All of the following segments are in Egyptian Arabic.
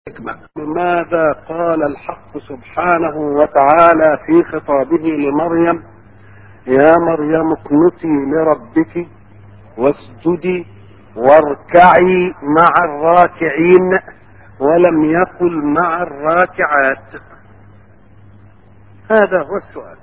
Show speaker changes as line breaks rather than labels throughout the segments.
الحكمة ماذا قال الحق سبحانه وتعالى في خطابه لمريم يا مريم اقنتي لربك واسجدي واركعي مع الراكعين ولم يقل مع الراكعات هذا هو السؤال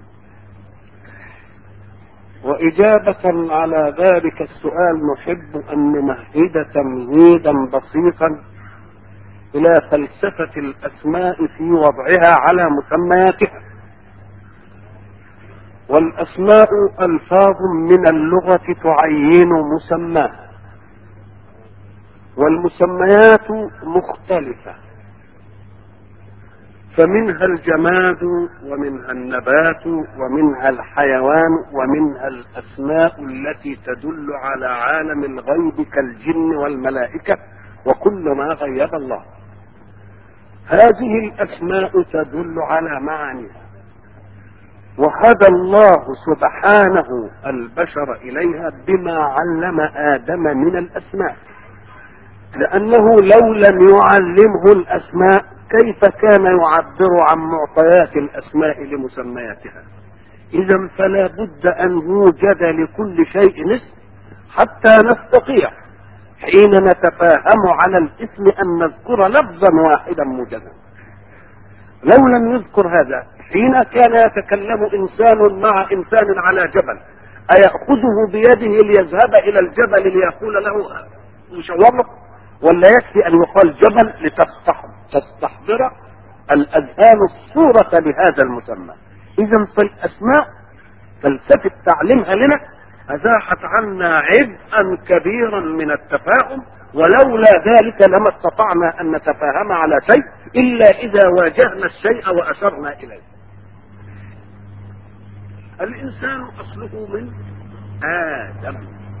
وإجابة على ذلك السؤال نحب أن نمهد تمهيدا بسيطا إلى فلسفة الأسماء في وضعها على مسمياتها والأسماء ألفاظ من اللغة تعين مسماه والمسميات مختلفة فمنها الجماد ومنها النبات ومنها الحيوان ومنها الأسماء التي تدل على عالم الغيب كالجن والملائكة وكل ما غيب الله هذه الأسماء تدل على معانيها وهدى الله سبحانه البشر إليها بما علم آدم من الأسماء لأنه لو لم يعلمه الأسماء كيف كان يعبر عن معطيات الأسماء لمسمياتها إذا فلا بد أن يوجد لكل شيء اسم حتى نستطيع حين نتفاهم على الاسم أن نذكر لفظا واحدا موجدا لو لم يذكر هذا حين كان يتكلم إنسان مع إنسان على جبل أيأخذه بيده ليذهب إلى الجبل ليقول له مشوره ولا يكفي أن يقال جبل لتستحضر الأذهان الصورة لهذا المسمى إذا فالأسماء فلسفة تعليمها لنا أزاحت عنا عبئا كبيرا من التفاهم ولولا ذلك لما استطعنا أن نتفاهم على شيء إلا إذا واجهنا الشيء وأشرنا إليه الإنسان أصله من آدم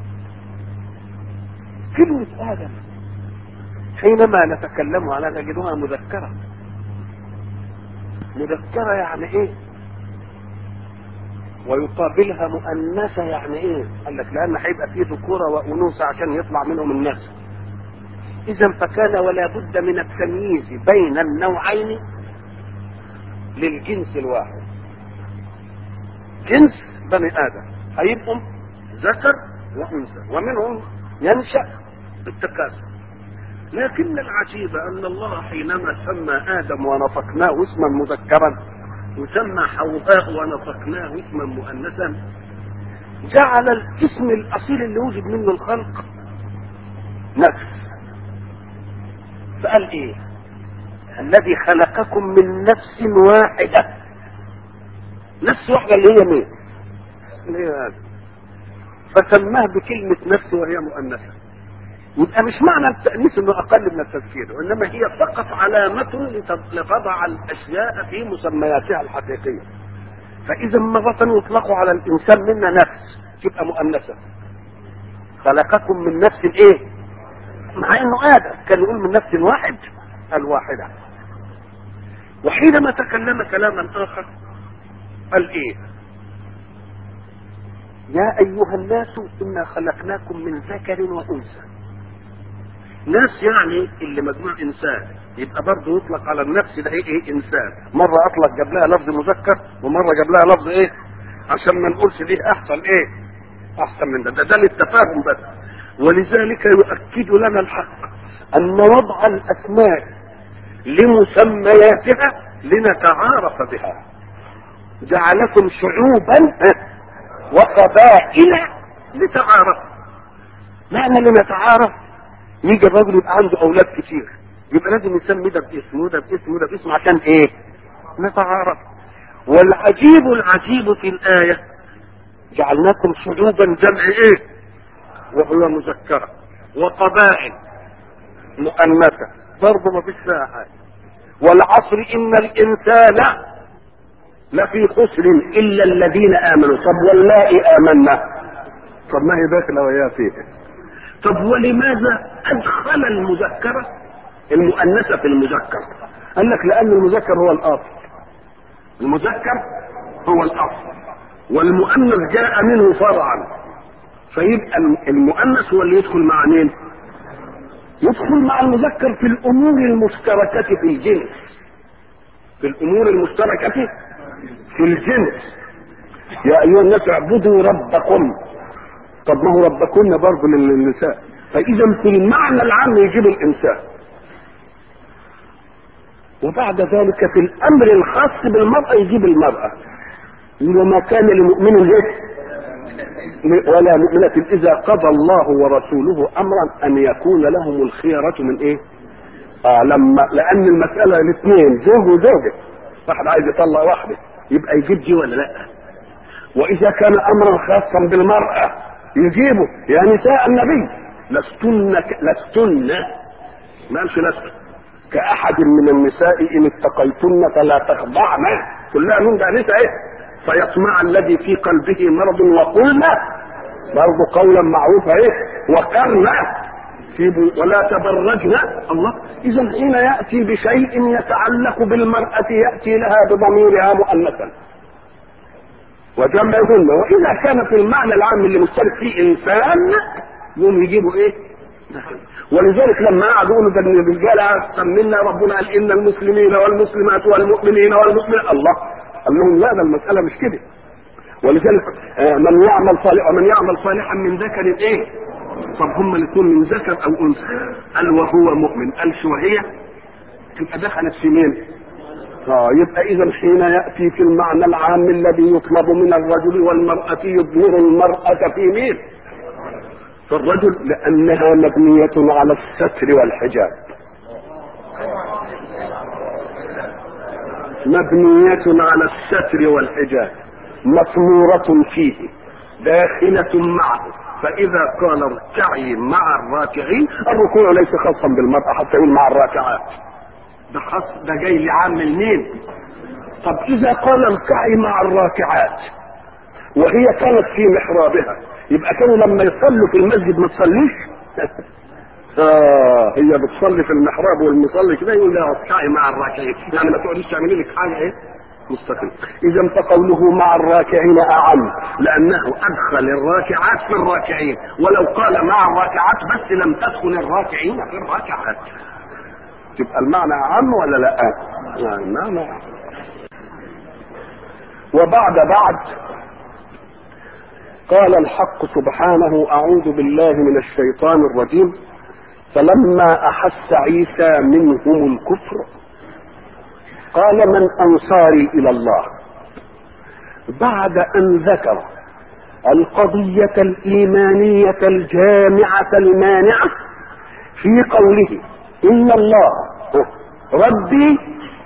كلمة آدم حينما نتكلم عنها نجدها مذكرة مذكرة يعني إيه ويقابلها مؤنثة يعني ايه؟ قال لك لأن هيبقى فيه ذكورة وأنوثة عشان يطلع منهم الناس. إذا فكان ولا بد من التمييز بين النوعين للجنس الواحد. جنس بني آدم هيبقوا ذكر وأنثى ومنهم ينشأ بالتكاثر. لكن العجيب أن الله حينما سمى آدم ونطقناه اسما مذكرا وسمى حواء ونطقناه اسما مؤنثا جعل الاسم الاصيل اللي وجد منه الخلق نفس فقال ايه الذي خلقكم من نفس واحدة نفس واحدة اللي هي مين اللي هي هذا فسماه بكلمة نفس وهي مؤنثة يبقى مش معنى التأنيث انه اقل من التذكير وانما هي فقط علامة لتضع الاشياء في مسمياتها الحقيقية فاذا مرة يطلق على الانسان منا نفس تبقى مؤنثة خلقكم من نفس ايه مع انه ادم كان يقول من نفس واحد الواحدة وحينما تكلم كلاما اخر قال ايه يا ايها الناس انا خلقناكم من ذكر وانثى ناس يعني اللي مجموع انسان يبقى برضه يطلق على النفس ده ايه, إيه انسان مره اطلق جاب لها لفظ مذكر ومره جاب لها لفظ ايه عشان ما نقولش دي احسن ايه احسن من ده ده, ده للتفاهم بس ولذلك يؤكد لنا الحق ان وضع الاسماء لمسمياتها لنتعارف بها جعلكم شعوبا وقبائل لتعارفوا معنى لنتعارف يجي الراجل يبقى عنده اولاد كتير يبقى لازم يسمي ده باسم وده باسم وده باسم عشان ايه؟ نتعارف والعجيب العجيب في الآية جعلناكم شعوبا جمع ايه؟ وهو مذكرة وقبائل مؤنثة برضه ما فيش فيها حاجة والعصر إن الإنسان لفي خسر إلا الذين آمنوا طب واللائي آمنا طب ما هي داخلة وياه فيه طب ولماذا ادخل المذكره المؤنثه في المذكر قال لك لان المذكر هو الاصل المذكر هو الاصل والمؤنث جاء منه فرعا فيبقى المؤنث هو اللي يدخل مع مين يدخل مع المذكر في الامور المشتركه في الجنس في الامور المشتركه في الجنس يا ايها الناس اعبدوا ربكم طب ما هو ربكن برضه للنساء فاذا في المعنى العام يجيب الانسان وبعد ذلك في الامر الخاص بالمراه يجيب المراه وما كان لمؤمن ايه ولا مؤمنة إذا قضى الله ورسوله أمرا أن يكون لهم الخيرة من إيه؟ آه لما لأن المسألة الاثنين زوج وزوجة واحد عايز يطلق واحدة يبقى يجيب دي ولا لا؟ وإذا كان أمرا خاصا بالمرأة يجيبه يا نساء النبي لستن ك... لستن ما قالش لست كأحد من النساء إن اتقيتن فلا تخضعن كلها من ده نساء إيه؟ فيطمع الذي في قلبه مرض وقلنا برضه قولا معروفا ايه وكرنا في ولا تبرجنا الله اذا حين ياتي بشيء يتعلق بالمراه ياتي لها بضميرها مؤنثا وجمعهن واذا كان في المعنى العام اللي مشترك فيه انسان يوم يجيبوا ايه ولذلك لما قعدوا يقولوا ده الرجال سمينا ربنا قال ان المسلمين والمسلمات والمؤمنين والمؤمنات الله قال لهم لا ده المسألة مش كده ولذلك من يعمل صالحا ومن يعمل صالحا من ذكر ايه طب هما الاثنين من ذكر او انثى قال وهو مؤمن قال شو هي تبقى دخلت في مين اه يبقى اذا حين ياتي في المعنى العام الذي يطلب من الرجل والمراه يظهر المراه في مين في الرجل لانها مبنيه على الستر والحجاب مبنية على الستر والحجاب مثمورة فيه داخلة معه فإذا قال اركعي مع الراكعين الركوع ليس خاصا بالمرأة حتى يقول مع الراكعات ده خاص ده جاي لعامل مين؟ طب إذا قال اركعي مع الراكعات وهي كانت في محرابها يبقى كانوا لما يصلوا في المسجد ما تصليش اه هي بتصلي في المحراب والمصلي كده يقول لها اركعي مع الراكعين يعني ما تقعديش تعملي لك حاجه ايه مستقيم اذا فقوله مع الراكعين اعم لانه ادخل الراكعات في الراكعين ولو قال مع الراكعات بس لم تدخل الراكعين في الراكعات تبقى المعنى اعم ولا لا يعني المعنى أعم. وبعد بعد قال الحق سبحانه اعوذ بالله من الشيطان الرجيم فلما احس عيسى منهم الكفر قال من انصاري الى الله بعد ان ذكر القضيه الايمانيه الجامعه المانعه في قوله ان الله ربي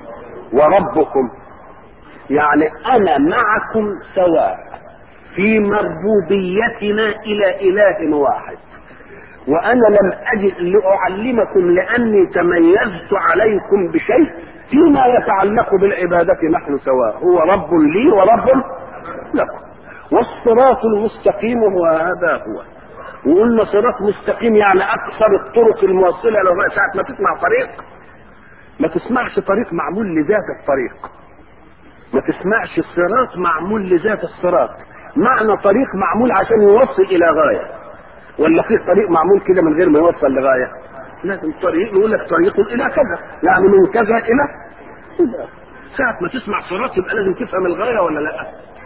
وربكم يعني انا معكم سواء في مربوبيتنا الى اله واحد وانا لم اجد لاعلمكم لاني تميزت عليكم بشيء فيما يتعلق بالعبادة نحن سواء هو رب لي ورب لكم والصراط المستقيم هو هذا هو وقلنا صراط مستقيم يعني اكثر الطرق الموصلة لله ساعة ما تسمع طريق ما تسمعش طريق معمول لذات الطريق ما تسمعش الصراط معمول لذات الصراط معنى طريق معمول عشان يوصل الى غايه ولا في طريق معمول كده من غير ما يوصل لغايه لازم طريق يقول لك طريق الى كذا يعني من كذا الى كذا ساعة ما تسمع صراط يبقى لازم تفهم الغاية ولا لا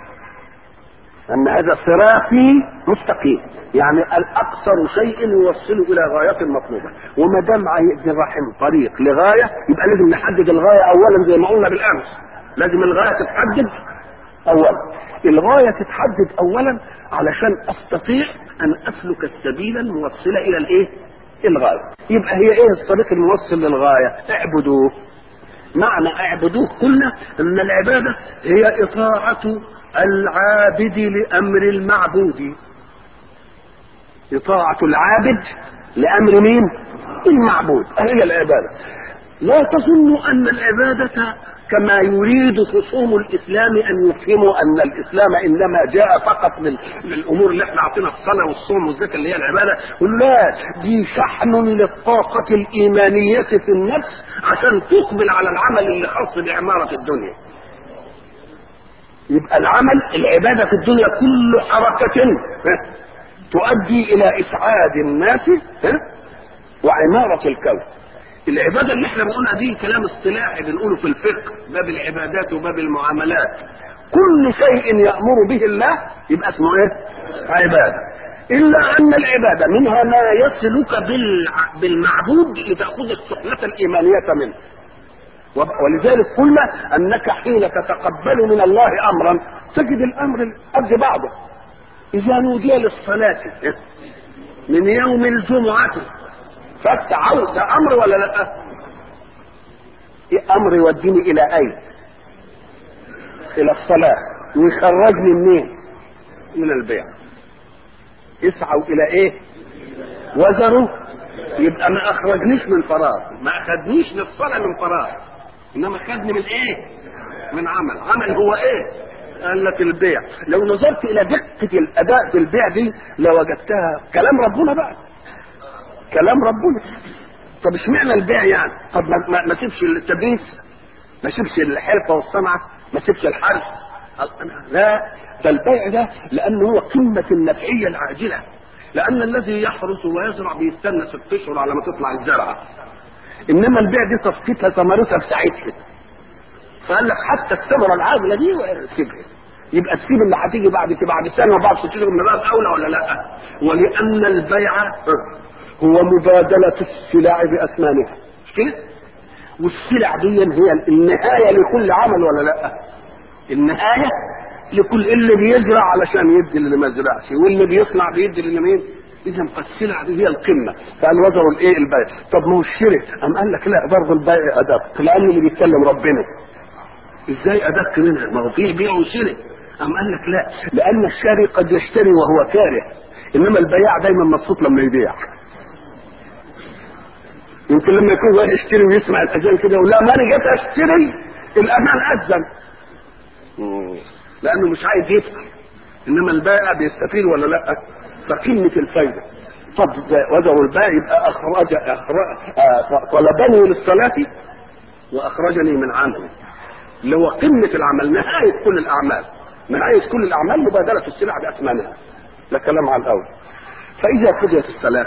أن هذا صراطي مستقيم يعني الأقصر شيء يوصله إلى غاية مطلوبة وما دام عايز الرحم طريق لغاية يبقى لازم نحدد الغاية أولا زي ما قلنا بالأمس لازم الغاية تتحدد أولا الغاية تتحدد أولا علشان أستطيع أن أسلك السبيل الموصلة إلى الإيه؟ الغاية يبقى هي إيه الطريق الموصل للغاية؟ اعبدوه معنى اعبدوه قلنا ان العبادة هي اطاعة العابد لامر المعبود اطاعة العابد لامر مين المعبود هي العبادة لا تظنوا ان العبادة كما يريد خصوم الاسلام ان يفهموا ان الاسلام انما جاء فقط من للامور اللي احنا عطينا الصلاه والصوم والزكاه اللي هي العباده لا دي شحن للطاقه الايمانيه في النفس عشان تقبل على العمل اللي خاص بعماره الدنيا يبقى العمل العباده في الدنيا كل حركه تؤدي الى اسعاد الناس وعمارة الكون العبادة اللي احنا بنقولها دي كلام اصطلاحي بنقوله في الفقه باب العبادات وباب المعاملات كل شيء يأمر به الله يبقى اسمه ايه عبادة إلا أن العبادة منها ما يصلك بالع- بالمعبود لتأخذ السحنة الإيمانية منه وب- ولذلك قلنا أنك حين تتقبل من الله أمرا تجد الأمر قد بعضه إذا نودي للصلاة من يوم الجمعة فاستعوا ده أمر ولا لا؟ إيه أمر يوديني إلى أين؟ إلى الصلاة ويخرجني منين؟ من البيع اسعوا إلى إيه؟ وزروا يبقى ما أخرجنيش من فراغ ما أخذنيش للصلاة من فراغ إنما خدني من إيه؟ من عمل عمل هو إيه؟ قال لك البيع لو نظرت إلى دقة الأداء في البيع دي لوجدتها كلام ربنا بقى كلام ربنا طب اشمعنى البيع يعني طب ما, ما, ما سيبش التدريس ما سيبش الحرفه والصنعه ما سيبش الحرث لا ده البيع ده لانه هو قمه النفعيه العاجله لان الذي يحرث ويزرع بيستنى ست اشهر على ما تطلع الزرعه انما البيع دي صفقتها ثمرتها في ساعتها فقال لك حتى الثمره العاجله دي سيبها يبقى تسيب اللي هتيجي بعد كده بعد سنه وبعد ست اشهر من باب اولى ولا لا؟ ولان البيع هو مبادله السلع باثمانها مش كده؟ والسلع دي هي النهايه لكل عمل ولا لا؟ النهايه لكل اللي بيزرع علشان يدي اللي ما زرعش واللي بيصنع بيدي اللي مين؟ اذا فالسلع دي هي القمه فقال وزروا الايه البيع طب ما هو الشرك قام قال لك لا برضه البيع ادق لان اللي بيتكلم ربنا ازاي ادق منها ما هو فيه بيع وشراء قام قال لك لا لان الشاري قد يشتري وهو كاره انما البياع دايما مبسوط لما يبيع يمكن لما يكون واحد يشتري ويسمع الاذان كده يقول لا ما انا جيت اشتري الاذان اذن لانه مش عايز يدفع انما البائع بيستفيد ولا لا فقمه الفايده طب وزروا البائع يبقى اخرج اخرج آه، طلبني للصلاه واخرجني من عمله اللي هو قمه العمل نهايه كل الاعمال نهايه كل الاعمال مبادله السلع باثمانها ده كلام على الاول فاذا قضيت الصلاه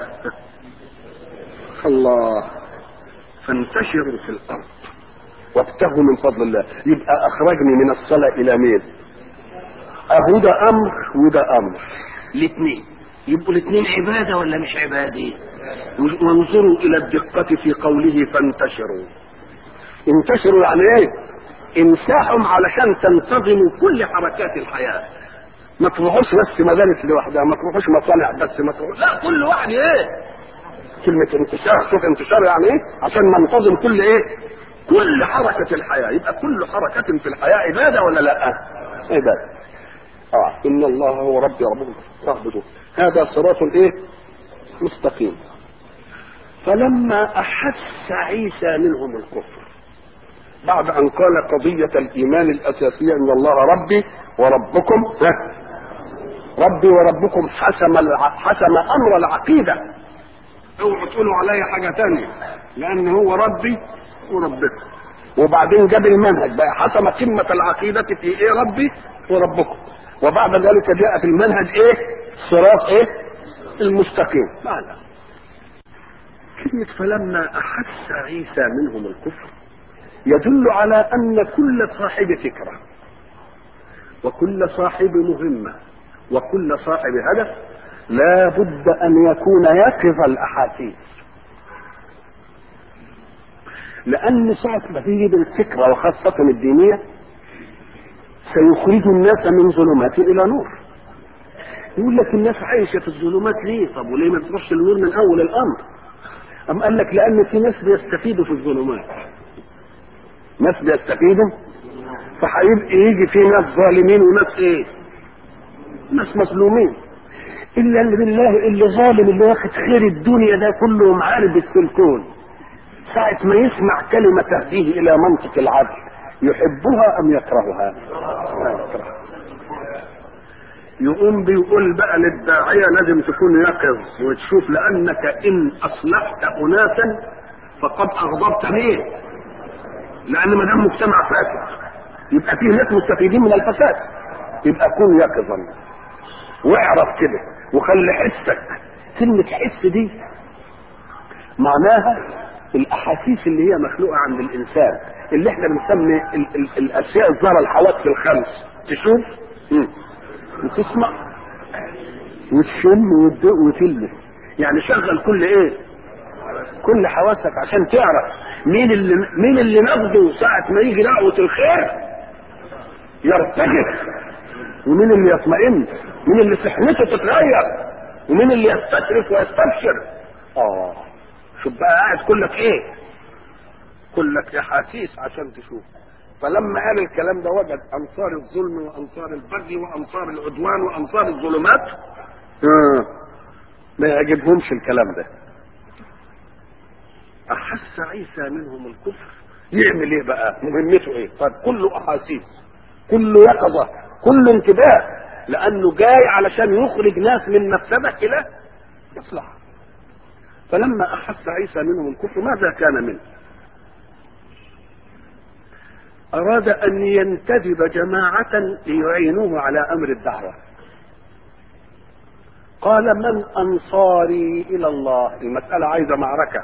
الله فانتشروا في الارض وابتغوا من فضل الله يبقى اخرجني من الصلاه الى مين اهو ده امر وده امر الاثنين يبقوا الاثنين عباده ولا مش عباده وانظروا الى الدقه في قوله فانتشروا انتشروا يعني ايه امساحهم علشان تنتظموا كل حركات الحياه ما تروحوش بس مدارس لوحدها ما تروحوش مصانع بس ما تروحوش لا كل واحد ايه كلمة انتشار شوف انتشار يعني ايه عشان ننتظم كل ايه كل حركة الحياة يبقى كل حركة في الحياة عبادة ولا لا عبادة اه ان الله هو ربي ربكم فاعبدوه هذا صراط ايه مستقيم فلما احس عيسى منهم الكفر بعد ان قال قضية الايمان الاساسية ان الله ربي وربكم ها ربي وربكم حسم الع... حسم امر العقيده اوعوا تقولوا عليا حاجه تانية لان هو ربي وربكم وبعدين جاب المنهج بقى حسم قمه العقيده في ايه ربي وربكم وبعد ذلك جاء في المنهج ايه صراط ايه المستقيم معنى كلمة فلما أحس عيسى منهم الكفر يدل على أن كل صاحب فكرة وكل صاحب مهمة وكل صاحب هدف لا بد أن يكون يقظ الأحاسيس لأن ساعة ما تيجي بالفكرة وخاصة الدينية سيخرج الناس من ظلمات إلى نور يقول لك الناس عايشة في الظلمات ليه طب وليه ما تروحش النور من أول الأمر أم قال لك لأن في ناس بيستفيدوا في الظلمات ناس بيستفيدوا فهيبقى يجي في ناس ظالمين وناس ايه ناس مظلومين الا اللي بالله اللي ظالم اللي واخد خير الدنيا ده كله معارض في الكون ساعة ما يسمع كلمة تهديه إلى منطق العدل يحبها أم يكرهها؟ لا يكرهها. يقوم بيقول بقى للداعية لازم تكون يقظ وتشوف لأنك إن أصلحت أناسا فقد أغضبت مين؟ لأن ما دام مجتمع فاسد يبقى فيه ناس مستفيدين من الفساد يبقى كن يقظا واعرف كده وخلي حسك كلمة حس دي معناها الاحاسيس اللي هي مخلوقه عند الانسان اللي احنا بنسمي ال- ال- الاشياء الظاهره الحواس الخمس تشوف مم. وتسمع وتشم وتدوق وتلمس يعني شغل كل ايه كل حواسك عشان تعرف مين اللي مين اللي ناخده ساعة ما يجي دعوة الخير يرتجف ومين اللي يطمئن مين اللي سحنته تتغير ومين اللي يستشرف ويستبشر اه شوف بقى قاعد كلك ايه كلك احاسيس عشان تشوف فلما قال الكلام ده وجد انصار الظلم وانصار البغي وانصار العدوان وانصار الظلمات آه. ما يعجبهمش الكلام ده احس عيسى منهم الكفر يعمل ايه بقى مهمته ايه طيب كله احاسيس كله يقظه كله انتباه لانه جاي علشان يخرج ناس من مفسده الى مصلحه فلما احس عيسى منهم الكفر ماذا كان منه اراد ان ينتدب جماعه ليعينوه على امر الدعوه قال من انصاري الى الله المساله عايزه معركه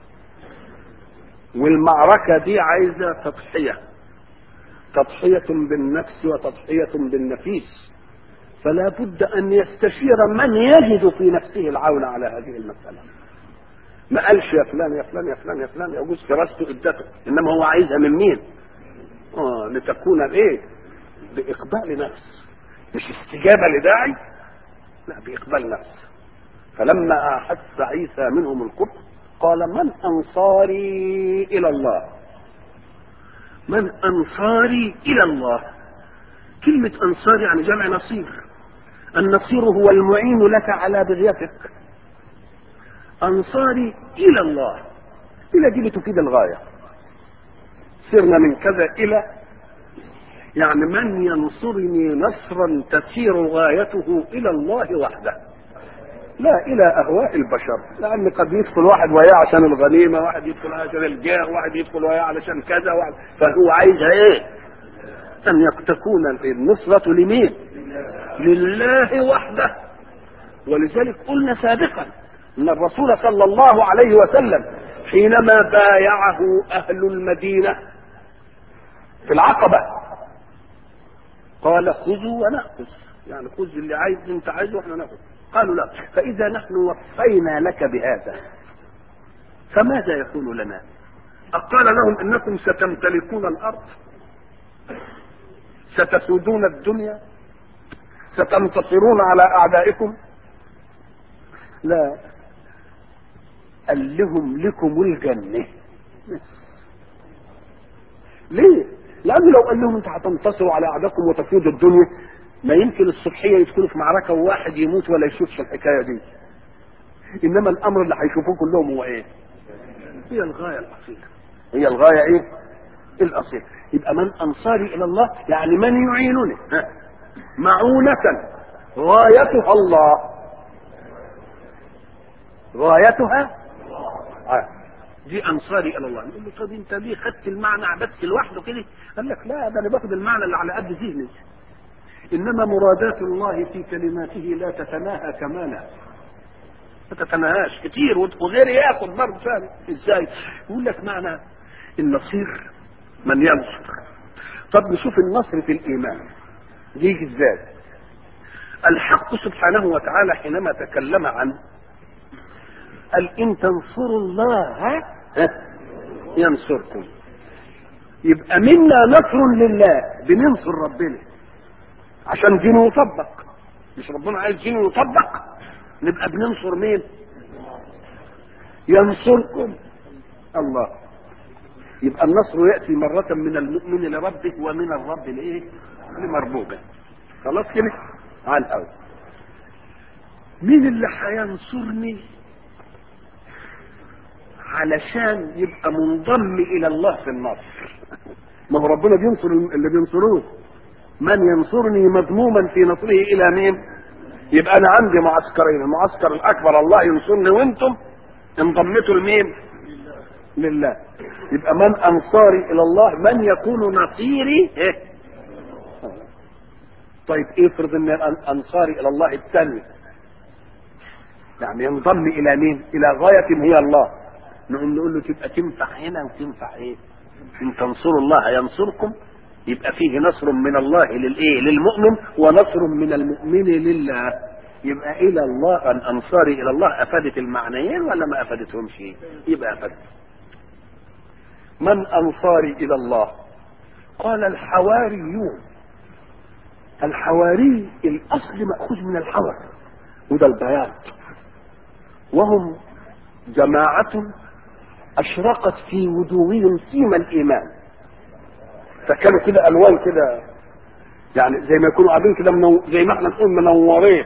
والمعركه دي عايزه تضحيه تضحيه بالنفس وتضحيه بالنفيس فلا بد ان يستشير من يجد في نفسه العون على هذه المساله ما قالش يا فلان يا فلان يا فلان يا فلان يجوز فراسته ادته انما هو عايزها من مين اه لتكون ايه باقبال نفس مش استجابه لداعي لا باقبال نفس فلما احس عيسى منهم الكفر قال من انصاري الى الله من انصاري الى الله كلمه انصار يعني جمع نصير النصير هو المعين لك على بغيتك انصاري الى الله الى دي بتفيد الغايه سرنا من كذا الى يعني من ينصرني نصرا تسير غايته الى الله وحده لا الى اهواء البشر لان قد يدخل واحد وياه عشان الغنيمه واحد يدخل عشان الجاه واحد يدخل وياه علشان كذا واحد فهو عايزها ايه ان تكون النصره لمين لله وحده ولذلك قلنا سابقا ان الرسول صلى الله عليه وسلم حينما بايعه اهل المدينه في العقبه قال خذوا وناخذ يعني خذ اللي عايز انت عايزه واحنا ناخذ قالوا لا فاذا نحن وفينا لك بهذا فماذا يكون لنا قال لهم انكم ستمتلكون الارض ستسودون الدنيا ستنتصرون على اعدائكم لا قال لهم لكم الجنة ليه؟ لأنه لو قال لهم أنتوا هتنتصروا على أعدائكم وتفيضوا الدنيا ما يمكن الصبحية يدخلوا في معركة وواحد يموت ولا يشوفش الحكاية دي إنما الأمر اللي هيشوفوه كلهم هو إيه؟ هي الغاية الأصيلة هي الغاية إيه؟ الأصيلة يبقى من أنصاري إلى الله يعني من يعينني ها؟ معونة غايتها الله غايتها آه. دي انصاري الى الله نقول له طب انت ليه خدت المعنى بس لوحده كده قال لك لا ده انا باخد المعنى اللي على قد ذهني انما مرادات الله في كلماته لا تتناهى كمالا ما تتناهاش كتير وغير ياخد برضه ثاني ازاي يقول لك معنى النصير من ينصر طب نشوف النصر في الايمان يجي ازاي الحق سبحانه وتعالى حينما تكلم عن قال ان تنصروا الله ينصركم يبقى منا نصر لله بننصر ربنا عشان دينه يطبق مش ربنا عايز دينه يطبق نبقى بننصر مين ينصركم الله يبقى النصر ياتي مره من المؤمن لربه ومن الرب لايه لمربوبه خلاص كده على الاول مين اللي هينصرني علشان يبقى منضم الى الله في النصر ما هو ربنا بينصر اللي بينصروه من ينصرني مذموما في نصره الى مين يبقى انا عندي معسكرين المعسكر الاكبر الله ينصرني وانتم انضمتوا لمين لله يبقى من انصاري الى الله من يكون نصيري إيه؟ طيب افرض ان انصاري الى الله الثاني يعني ينضم الى مين الى غايه هي الله نقوم نقول له تبقى تنفع هنا وتنفع ايه ان تنصروا الله ينصركم يبقى فيه نصر من الله للايه للمؤمن ونصر من المؤمن لله يبقى الى الله ان انصاري الى الله افادت المعنيين ولا ما افادتهمش يبقى افادت من انصاري الى الله قال الحواريون الحواري الاصل ماخوذ من الحور وده البياض وهم جماعة أشرقت في وجوههم سيما الإيمان فكانوا كده ألوان كده يعني زي ما يكونوا قاعدين كده منو... زي ما احنا نقول منورين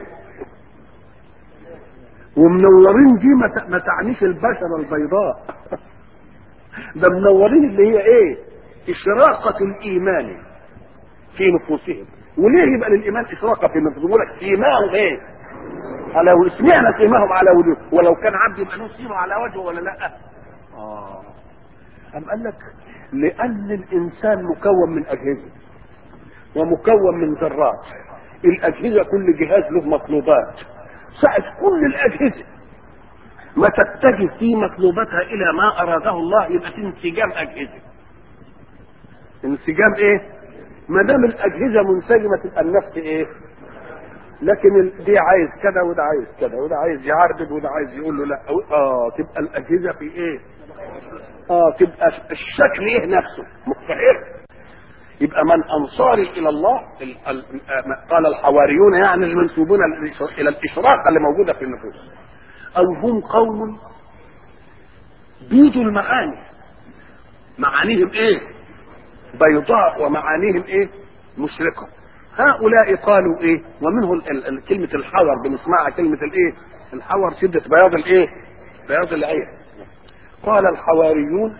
ومنورين دي ما, ت... ما تعنيش البشرة البيضاء ده منورين اللي هي ايه إشراقة الإيمان في نفوسهم وليه يبقى للإيمان إشراقة في نفوسهم يقول لك سيماهم ايه على سمعنا سيماهم على وجوه ولو كان عبد يبقى له سيمه على وجهه ولا لا اه أم قال لك لأن الإنسان مكون من أجهزة ومكون من ذرات الأجهزة كل جهاز له مطلوبات ساعة كل الأجهزة ما تتجه في مطلوباتها إلى ما أراده الله يبقى في انسجام أجهزة انسجام إيه؟ ما دام الأجهزة منسجمة تبقى النفس إيه؟ لكن دي عايز كذا وده عايز كذا وده عايز يعرض وده عايز يقول له لا اه تبقى الاجهزه في ايه؟ اه تبقى الشكل ايه نفسه مختلف يبقى من انصاري الى الله ال ال قال الحواريون يعني المنسوبون الى الاشراق اللي موجوده في النفوس او هم قوم بيدوا المعاني معانيهم ايه؟ بيضاء ومعانيهم ايه؟ مشرقه هؤلاء قالوا ايه ومنه ال ال كلمة الحور بنسمعها كلمة الايه الحور شدة بياض الايه بياض العين قال الحواريون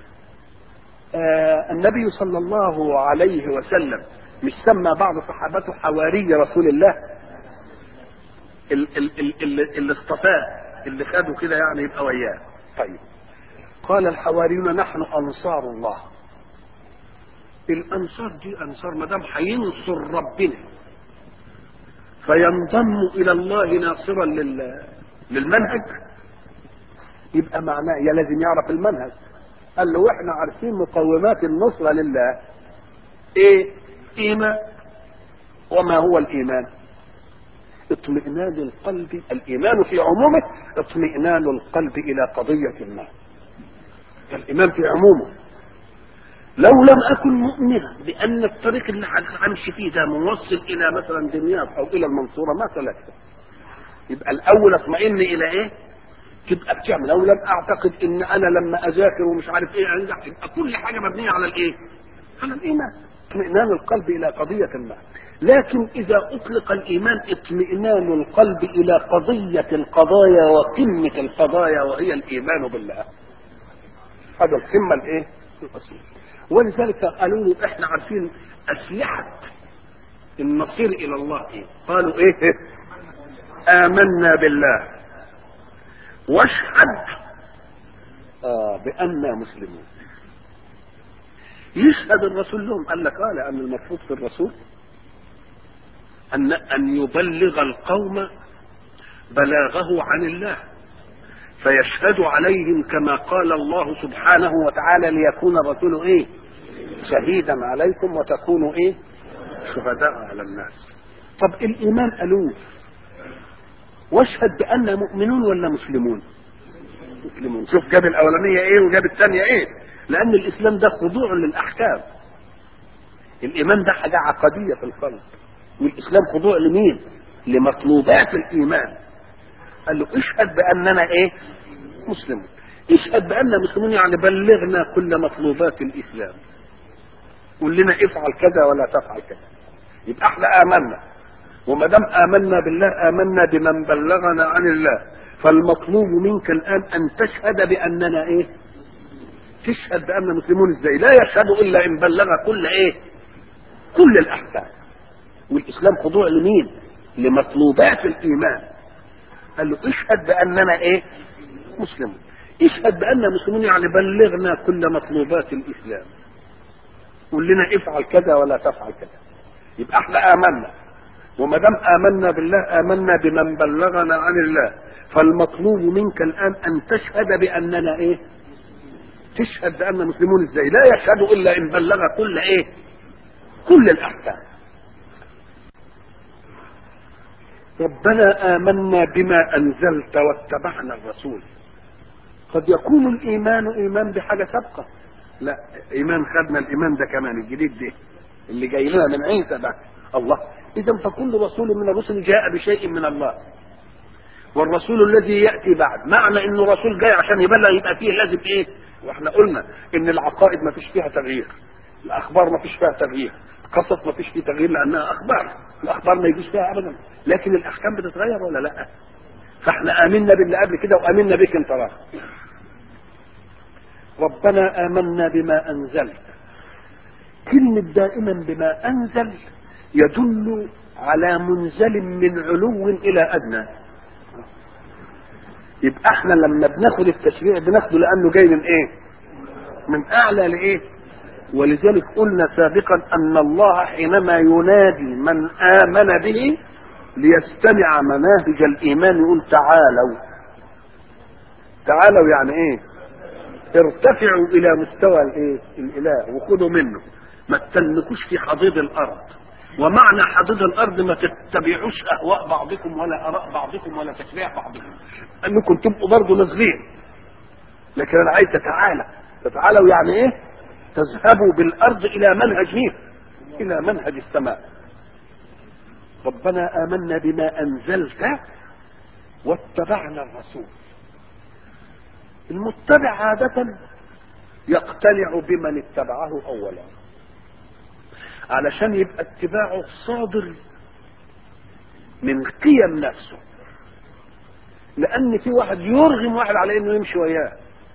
آه النبي صلى الله عليه وسلم مش سمى بعض صحابته حواري رسول الله ال- ال- ال- ال- اللي اصطفاه اللي خده كده يعني يبقى وياه طيب قال الحواريون نحن انصار الله الانصار دي انصار ما دام هينصر ربنا فينضم الى الله ناصرا لل... للمنهج يبقى معناه يا لازم يعرف المنهج قال له واحنا عارفين مقومات النصرة لله ايه ايمان وما هو الايمان اطمئنان القلب الايمان في عمومه اطمئنان القلب الى قضية ما الايمان في عمومه لو لم اكن مؤمنا بان الطريق اللي همشي فيه ده موصل الى مثلا دمياط او الى المنصوره ما سلكته يبقى الاول اطمئن الى ايه تبقى بتعمل لو لم اعتقد ان انا لما اذاكر ومش عارف ايه انجح يبقى كل حاجه مبنيه على الايه على الايمان اطمئنان القلب الى قضيه ما لكن اذا اطلق الايمان اطمئنان القلب الى قضيه القضايا وقمه القضايا وهي الايمان بالله هذا القمه الايه الاصيل ولذلك قالوا له احنا عارفين اسلحه المصير الى الله ايه قالوا ايه امنا بالله واشهد آه بأننا مسلمون يشهد الرسول لهم قال لك اه لأن المفروض في الرسول أن أن يبلغ القوم بلاغه عن الله فيشهد عليهم كما قال الله سبحانه وتعالى ليكون الرسول ايه شهيدا عليكم وتكونوا ايه شهداء على الناس طب الايمان الوف واشهد بأننا مؤمنون ولا مسلمون مسلمون شوف جاب الاولانيه ايه وجاب الثانيه ايه لان الاسلام ده خضوع للاحكام الايمان ده حاجه عقديه في القلب والاسلام خضوع لمين لمطلوبات الايمان قال له اشهد باننا ايه مسلمون اشهد باننا مسلمون يعني بلغنا كل مطلوبات الاسلام قول لنا افعل كذا ولا تفعل كذا يبقى احنا امنا وما دام امنا بالله امنا بمن بلغنا عن الله فالمطلوب منك الان ان تشهد باننا ايه تشهد باننا مسلمون ازاي لا يشهد الا ان بلغ كل ايه كل الاحكام والاسلام خضوع لمين لمطلوبات الايمان قال له اشهد باننا ايه مسلمون اشهد باننا مسلمون يعني بلغنا كل مطلوبات الاسلام قول لنا افعل كذا ولا تفعل كذا يبقى احنا امنا وما دام امنا بالله امنا بمن بلغنا عن الله فالمطلوب منك الان ان تشهد باننا ايه تشهد باننا مسلمون ازاي لا يشهد الا ان بلغ كل ايه كل الاحكام ربنا آمنا بما أنزلت واتبعنا الرسول قد يكون الإيمان إيمان بحاجة سابقة لا إيمان خدنا الإيمان ده كمان الجديد ده اللي جاي لنا من عيسى ده الله إذا فكل رسول من الرسل جاء بشيء من الله والرسول الذي يأتي بعد معنى إنه رسول جاي عشان يبلغ يبقى فيه لازم إيه واحنا قلنا إن العقائد ما فيش فيها تغيير الأخبار ما فيش فيها تغيير قصص ما فيش فيه تغيير لأنها أخبار الأخبار ما يجيش فيها أبدا لكن الأحكام بتتغير ولا لا فاحنا آمنا باللي قبل كده وآمنا بك انت راه ربنا آمنا بما أنزلت كلمة دائما بما أنزل يدل على منزل من علو إلى أدنى يبقى احنا لما بناخد التشريع بناخده لأنه جاي من ايه من أعلى لإيه ولذلك قلنا سابقا أن الله حينما ينادي من آمن به ليستمع مناهج الإيمان يقول تعالوا تعالوا يعني ايه ارتفعوا الى مستوى الايه الاله وخذوا منه ما تتنكوش في حضيض الارض ومعنى حضيض الارض ما تتبعوش اهواء بعضكم ولا اراء بعضكم ولا تشريع بعضكم انكم تبقوا برضه نازلين لكن انا عايز تتعالى تتعالوا يعني ايه تذهبوا بالارض الى منهج مين الى منهج السماء ربنا امنا بما انزلت واتبعنا الرسول المتبع عادة يقتنع بمن اتبعه أولا علشان يبقى اتباعه صادر من قيم نفسه لأن في واحد يرغم واحد على إنه يمشي وياه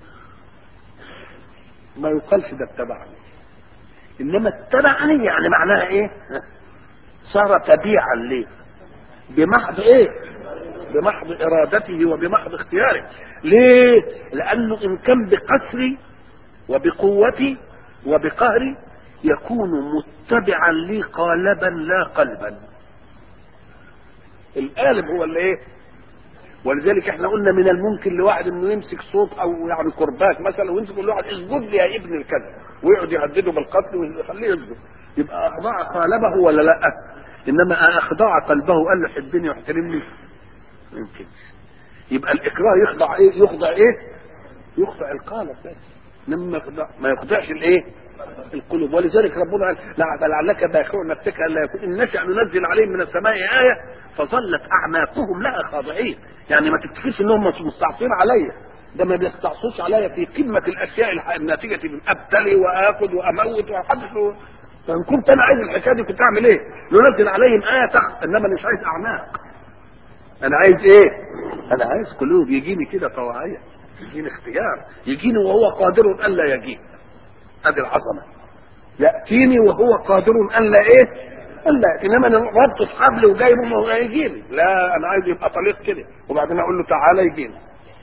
ما يقالش ده اتبعني إنما اتبعني يعني معناها إيه؟ صار تبيعا ليه بمحض إيه؟ بمحض ارادته وبمحض اختياره ليه لانه ان كان بقسري وبقوتي وبقهري يكون متبعا لي قالبا لا قلبا القالب هو اللي ايه ولذلك احنا قلنا من الممكن لواحد انه يمسك صوت او يعني كرباج مثلا ويمسك يقول لواحد اسجد لي يا ابن الكذا ويقعد يهدده بالقتل ويخليه يسجد يبقى اخضع قالبه ولا لا انما اخضع قلبه قال له حبني واحترمني ما يمكنش يبقى الاكراه يخضع ايه يخضع ايه يخضع القالب بس انما يخضع ما يخضعش الايه القلوب ولذلك ربنا قال لا لعلك باخع نفسك الا يكون ان نشا ننزل عليهم من السماء ايه فظلت اعناقهم لها خاضعين يعني ما تفتكرش انهم مستعصين عليا ده ما بيستعصوش عليا في قمه الاشياء الناتجه من ابتلي واخذ واموت واحدث فان كنت انا عايز الحكايه دي كنت اعمل ايه؟ ننزل عليهم ايه تحت انما مش عايز اعناق انا عايز ايه انا عايز قلوب يجيني كده طواعية يجيني اختيار يجيني وهو قادر الا يجيني ادي العظمه ياتيني وهو قادر الا ايه الا انما انا ربط حبل وجايبه ما هو هيجيني لا انا عايز يبقى طليق كده وبعدين اقول له تعالى يجيني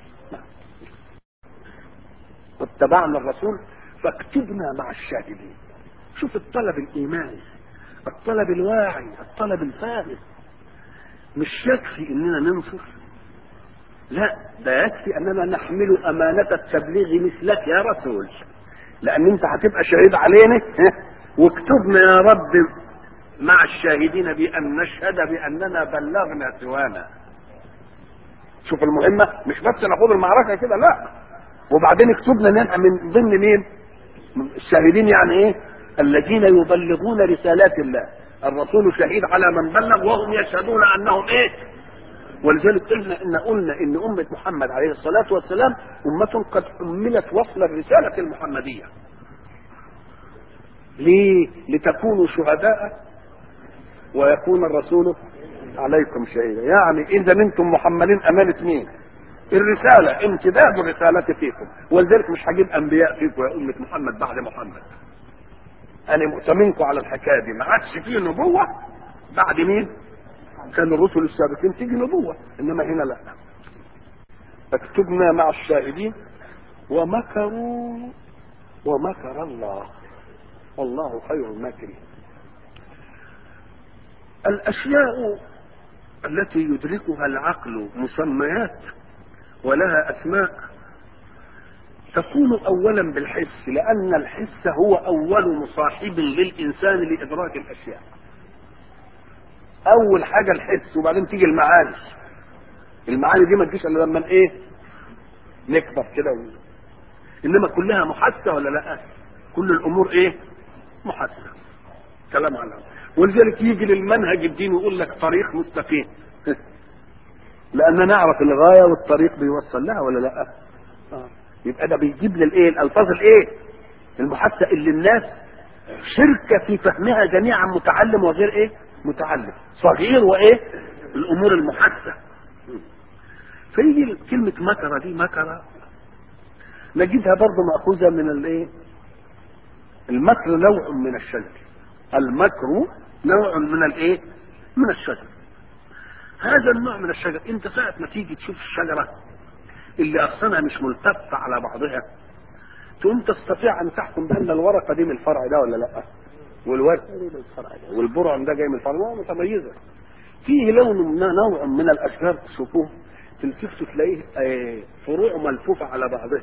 واتبعنا الرسول فاكتبنا مع الشاهدين شوف الطلب الايماني الطلب الواعي الطلب الفاهم مش يكفي اننا ننصر لا ده يكفي اننا نحمل امانة التبليغ مثلك يا رسول لان انت هتبقى شهيد علينا واكتبنا يا رب مع الشاهدين بان نشهد باننا بلغنا سوانا شوف المهمة مش بس نخوض المعركة كده لا وبعدين اكتبنا نبقى من ضمن مين الشاهدين يعني ايه الذين يبلغون رسالات الله الرسول شهيد على من بلغ وهم يشهدون انهم ايه ولذلك قلنا ان قلنا ان امه محمد عليه الصلاه والسلام امه قد حملت وصل الرساله المحمديه ليه لتكونوا شهداء ويكون الرسول عليكم شهيدا يعني اذا انتم محملين امانه مين الرساله امتداد الرساله فيكم ولذلك مش هجيب انبياء فيكم يا امه محمد بعد محمد انا مؤتمنكم على الحكايه دي ما عادش فيه نبوه بعد مين كان الرسل السابقين تيجي نبوه انما هنا لا اكتبنا مع الشاهدين ومكروا ومكر الله والله خير الماكرين الاشياء التي يدركها العقل مسميات ولها اسماء تكون اولا بالحس لان الحس هو اول مصاحب للانسان لادراك الاشياء اول حاجه الحس وبعدين تيجي المعاني المعاني دي ما تجيش الا لما ايه نكبر كده و... انما كلها محسه ولا لا كل الامور ايه محسه كلام على ولذلك يجي للمنهج الديني يقول لك طريق مستقيم لان نعرف الغايه والطريق بيوصل لها ولا لا آه. يبقى ده بيجيب للايه الالفاظ الايه المحسه اللي الناس شركه في فهمها جميعا متعلم وغير ايه متعلم صغير وايه الامور المحسه فيجي كلمه مكره دي مكره نجدها برضه ماخوذه من الايه المكر نوع من الشجر المكر نوع من الايه من الشجر هذا النوع من الشجر انت ساعه ما تيجي تشوف الشجره اللي اغصانها مش ملتفه على بعضها تقوم تستطيع ان تحكم بان الورقه دي من الفرع ده ولا لا والورقه دي من الفرع ده والبرعم ده جاي من الفرع ده متميزه فيه لون من نوع من الاشجار تشوفوه تلتفتوا تلاقيه آه، فروع ملفوفه على بعضها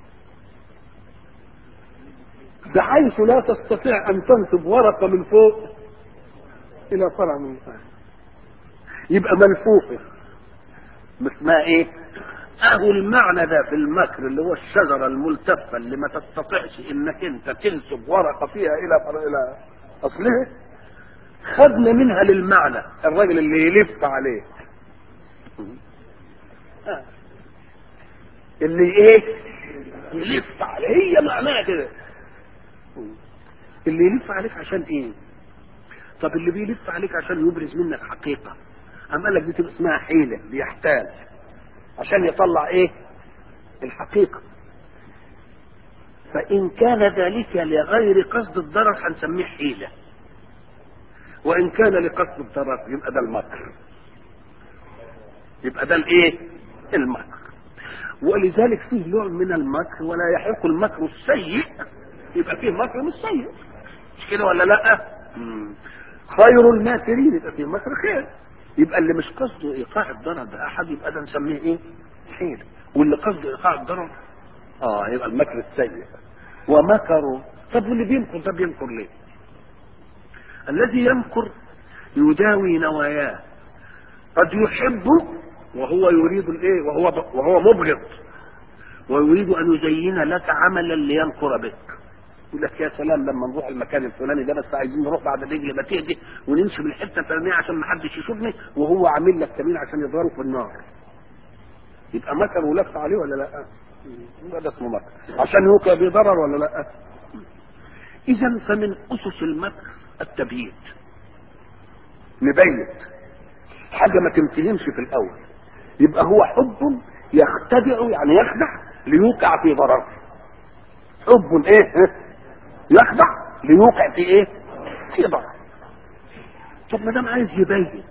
بحيث لا تستطيع ان تنسب ورقه من فوق الى فرع من تحت يبقى ملفوفه اسمها ايه اهو المعنى ده في المكر اللي هو الشجره الملتفه اللي ما تستطيعش انك انت تنسب ورقه فيها الى فرع الى اصلها خدنا منها للمعنى الراجل اللي يلف عليك آه. اللي ايه يلف عليه هي معناها كده اللي يلف عليك عشان ايه طب اللي بيلف عليك عشان يبرز منك حقيقه أم قال لك دي تبقى اسمها حيله بيحتال عشان يطلع ايه الحقيقه فان كان ذلك لغير قصد الضرر هنسميه حيله وان كان لقصد الضرر يبقى ده المكر يبقى ده الايه المكر ولذلك فيه نوع من المكر ولا يحق المكر السيء يبقى فيه مكر مش سيء مش كده ولا لا مم. خير الماكرين يبقى فيه مكر خير يبقى اللي مش قصده ايقاع الضرر باحد يبقى ده نسميه ايه حيل واللي قصده ايقاع الضرر اه يبقى المكر السيء ومكروا طب واللي بيمكر ده بيمكر ليه الذي يمكر يداوي نواياه قد يحب وهو يريد الايه وهو وهو مبغض ويريد ان يزين لك عملا لينكر بك يقول لك يا سلام لما نروح المكان الفلاني ده بس عايزين نروح بعد الرجل ما تهدي ونمشي من الحته الفلانيه عشان ما حدش يشوفني وهو عامل لك كمين عشان يضربه في النار يبقى مكر ولف عليه ولا لا؟ يبقى ده اسمه مكر عشان يوقع بضرر ولا لا؟ اذا فمن اسس المكر التبييت نبيت حاجه ما تمتهنش في الاول يبقى هو حب يختدع يعني يخدع ليوقع في ضرر حب ايه يخدع ليوقع في ايه في ضرر طب ما دام عايز يبيت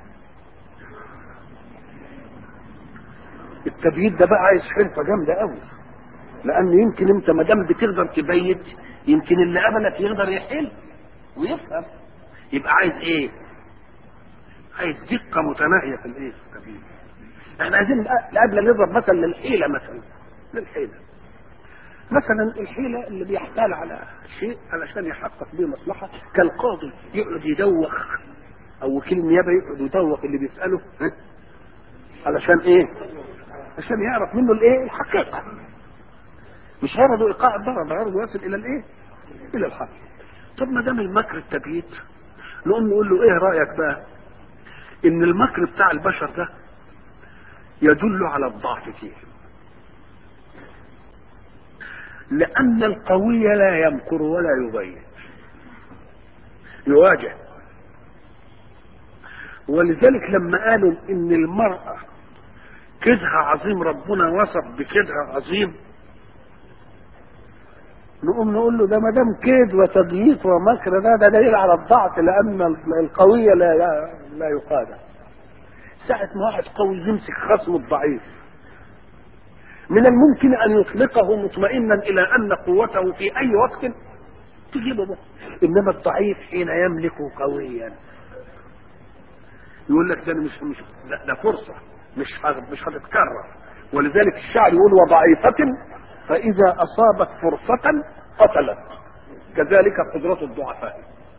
التبييت ده بقى عايز حرفه جامده قوي لان يمكن انت ما دام بتقدر تبيت يمكن اللي قبلك يقدر يحل ويفهم يبقى عايز ايه عايز دقه متناهيه في الايه في التبييت احنا عايزين قبل نضرب مثلا للحيله مثلا للحيله مثلا الحيله اللي بيحتال على شيء علشان يحقق به مصلحه كالقاضي يقعد يدوخ او وكيل النيابه يقعد يدوخ اللي بيساله ها؟ علشان ايه؟ عشان يعرف منه الايه؟ الحقيقه مش غرضه ايقاع الضرر ده غرضه يصل الى الايه؟ الى الحق طب ما دام المكر التبييت نقوم نقول له ايه رايك بقى؟ ان المكر بتاع البشر ده يدل على الضعف فيه لأن القوي لا يمكر ولا يبين يواجه ولذلك لما قالوا ان المرأة كدها عظيم ربنا وصف بكدها عظيم نقوم نقول له ده ما دام كيد وتبييت ومكر ده ده دليل على الضعف لان القوي لا لا يقادر ساعة ما واحد قوي يمسك خصمه الضعيف من الممكن ان يطلقه مطمئنا الى ان قوته في اي وقت تجيبه به انما الضعيف حين يملك قويا يقول لك ده مش مش ده, ده فرصه مش مش هتتكرر ولذلك الشعر يقول وضعيفة فإذا أصابت فرصة قتلت كذلك قدرة الضعفاء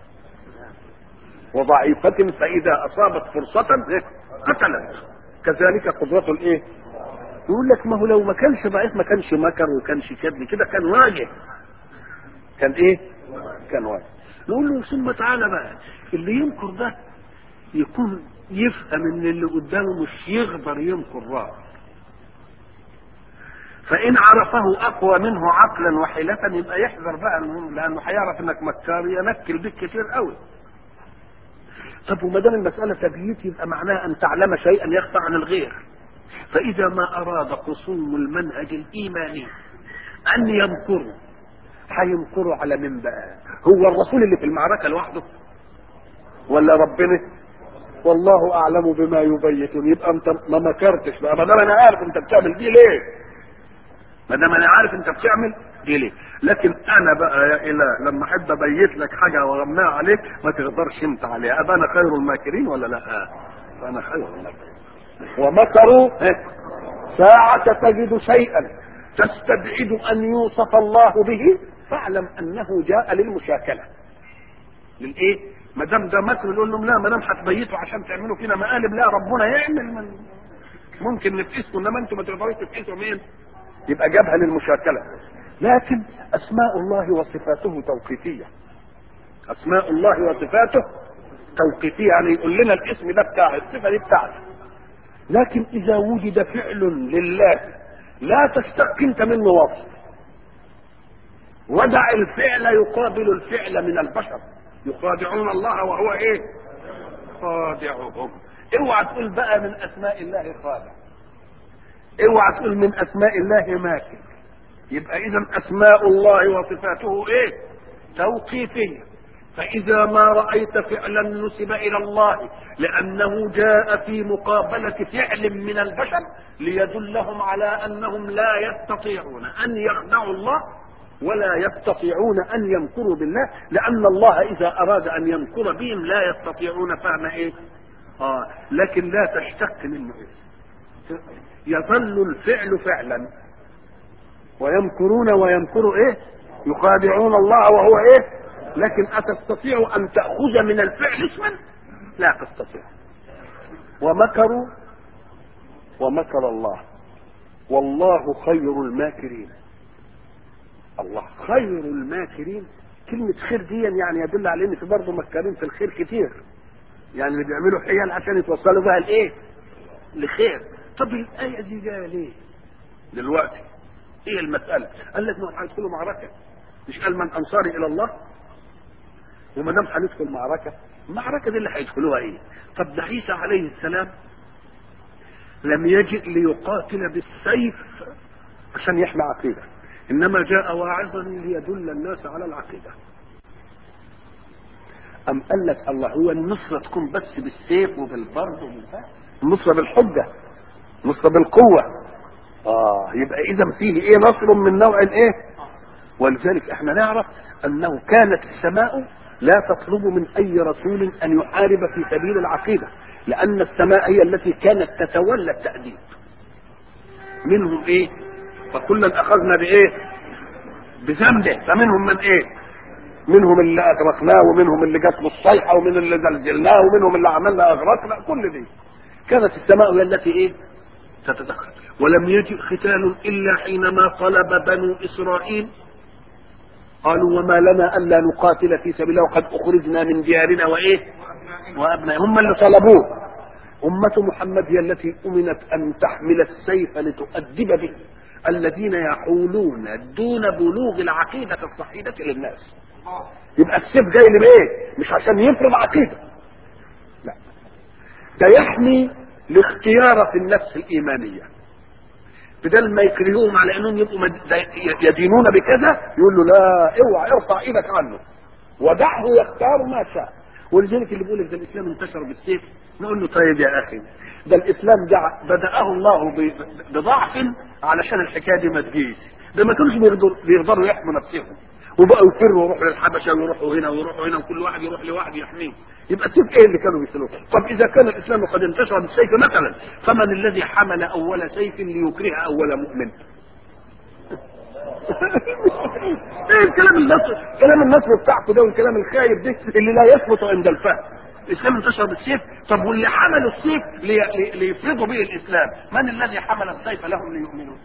وضعيفة فإذا أصابت فرصة قتلت كذلك قدرة الإيه؟ يقول لك ما هو لو ما كانش ضعيف ما كانش مكر وكانش كذب كده كان واجه كان إيه؟ كان واجه نقول له ثم تعالى بقى اللي ينكر ده يكون يفهم ان اللي قدامه مش يقدر ينكر رأي فإن عرفه أقوى منه عقلا وحيلة يبقى يحذر بقى لأنه هيعرف إنك مكار ينكل بك كتير قوي. طب وما دام المسألة تبييت يبقى معناها أن تعلم شيئا يخفى عن الغير. فإذا ما أراد خصوم المنهج الإيماني أن يمكروا هيمكروا على من بقى؟ هو الرسول اللي في المعركة لوحده؟ ولا ربنا؟ والله أعلم بما يبيتون يبقى أنت ما مكرتش بقى ما دام أنا عارف أنت بتعمل دي ليه؟ ما دام انا عارف انت بتعمل دي ليه لكن انا بقى يا اله لما احب ابيت لك حاجه واغماها عليك ما تقدرش انت عليها ابقى انا خير الماكرين ولا لا فانا خير الماكرين ومكروا ساعة تجد شيئا تستبعد ان يوصف الله به فاعلم انه جاء للمشاكلة للايه ما دام ده مكر نقول لهم لا ما دام هتبيتوا عشان تعملوا فينا مقالب لا ربنا يعمل من ممكن نفقسكم انما انتم ما تقدروش تفقسوا مين يبقى جابها للمشاكلة لكن أسماء الله وصفاته توقيفية أسماء الله وصفاته توقيفية يعني يقول لنا الاسم ده بتاع الصفة دي بتاعته لكن إذا وجد فعل لله لا تشتق أنت منه وصف ودع الفعل يقابل الفعل من البشر يخادعون الله وهو ايه خادعهم اوعى تقول بقى من اسماء الله خادع اوعى تقول من اسماء الله ماكر يبقى اذا اسماء الله وصفاته ايه توقيفيه فاذا ما رايت فعلا نسب الى الله لانه جاء في مقابله فعل من البشر ليدلهم على انهم لا يستطيعون ان يخدعوا الله ولا يستطيعون ان يمكروا بالله لان الله اذا اراد ان يمكر بهم لا يستطيعون فهم ايه اه لكن لا تشتق منه اسم يظل الفعل فعلا ويمكرون ويمكر ايه يخادعون الله وهو ايه لكن اتستطيع ان تاخذ من الفعل اسما لا تستطيع ومكروا ومكر الله والله خير الماكرين الله خير الماكرين كلمة خير دي يعني يدل على ان في برضه مكارين في الخير كتير يعني اللي بيعملوا حيل عشان يتوصلوا بها لايه؟ لخير طب الآية دي جاية ليه؟ دلوقتي ايه المسألة؟ قال لك ما هيدخلوا معركة مش قال من أنصاري إلى الله؟ وما دام هندخل معركة المعركة دي اللي هيدخلوها ايه؟ طب ده عيسى عليه السلام لم يجئ ليقاتل بالسيف عشان يحمي عقيدة إنما جاء واعظا ليدل الناس على العقيدة أم قال لك الله هو النصرة تكون بس بالسيف وبالضرب وبالفعل النصرة بالحجة النصرة بالقوة آه يبقى إذا فيه إيه نصر من نوع إيه ولذلك إحنا نعرف أنه كانت السماء لا تطلب من أي رسول أن يحارب في سبيل العقيدة لأن السماء هي التي كانت تتولى التأديب منهم إيه فكلا أخذنا بإيه بذنبه فمنهم من إيه منهم اللي أغرقناه ومنهم اللي جات له الصيحة ومن اللي زلزلناه ومنهم اللي عملنا أغرقنا كل دي كانت السماء هي التي إيه تتدخل ولم يجئ ختان إلا حينما طلب بنو إسرائيل قالوا وما لنا ألا نقاتل في سبيل الله وقد أخرجنا من ديارنا وإيه وأبناء هم اللي طلبوه أمة محمد هي التي أمنت أن تحمل السيف لتؤدب به الذين يحولون دون بلوغ العقيدة الصحيحة للناس يبقى السيف جاي لإيه مش عشان يفرض عقيدة لا ده يحمي الاختيار في النفس الإيمانية بدل ما يكرهوهم على انهم يبقوا مد... يدينون بكذا يقول له لا اوعى ارفع ايدك عنه ودعه يختار ما شاء ولذلك اللي بيقول لك ده الاسلام انتشر بالسيف نقول له طيب يا اخي ده الاسلام دع... بداه الله ب... بضعف علشان الحكايه دي ما تجيش ده ما كانوش بيقدروا بيقدروا يحموا نفسهم وبقوا يفروا ويروحوا للحبشه ويروحوا هنا ويروحوا هنا وكل واحد يروح لواحد يحميه يبقى السيف ايه اللي كانوا بيسلوه طب اذا كان الاسلام قد انتشر بالسيف مثلا فمن الذي حمل اول سيف ليكره اول مؤمن ايه الكلام النصر كلام النصر بتاعكم ده والكلام الخايب ده اللي لا يثبت عند الفهم الاسلام انتشر بالسيف طب واللي حملوا السيف لي... لي... ليفرضوا به الاسلام من الذي حمل السيف لهم ليؤمنوا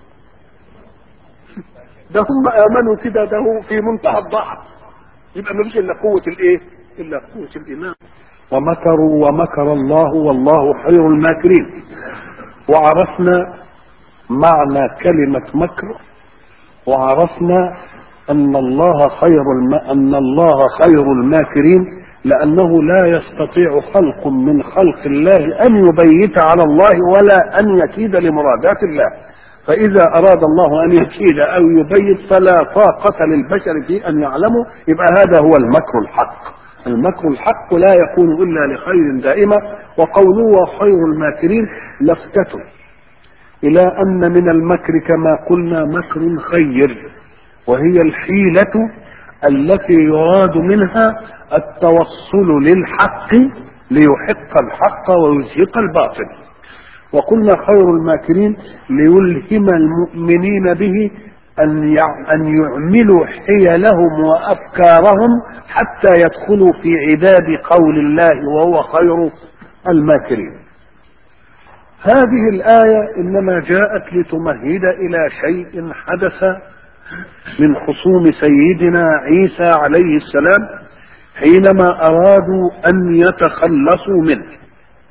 ده هم امنوا كده ده هو في منتهى الضعف يبقى ما فيش الا قوه الايه الا قوه الايمان
ومكروا ومكر الله والله خير الماكرين وعرفنا معنى كلمة مكر وعرفنا أن الله خير الم... أن الله خير الماكرين لأنه لا يستطيع خلق من خلق الله أن يبيت على الله ولا أن يكيد لمرادات الله فإذا أراد الله أن يكيد أو يبيت فلا طاقة للبشر في أن يعلموا يبقى هذا هو المكر الحق المكر الحق لا يكون إلا لخير دائما وقوله خير الماكرين لفتة إلى أن من المكر كما قلنا مكر خير وهي الحيلة التي يراد منها التوصل للحق ليحق الحق ويزهق الباطل وقلنا خير الماكرين ليلهم المؤمنين به أن أن يعملوا حيلهم وأفكارهم حتى يدخلوا في عداد قول الله وهو خير الماكرين. هذه الآية إنما جاءت لتمهد إلى شيء حدث من خصوم سيدنا عيسى عليه السلام حينما أرادوا أن يتخلصوا منه.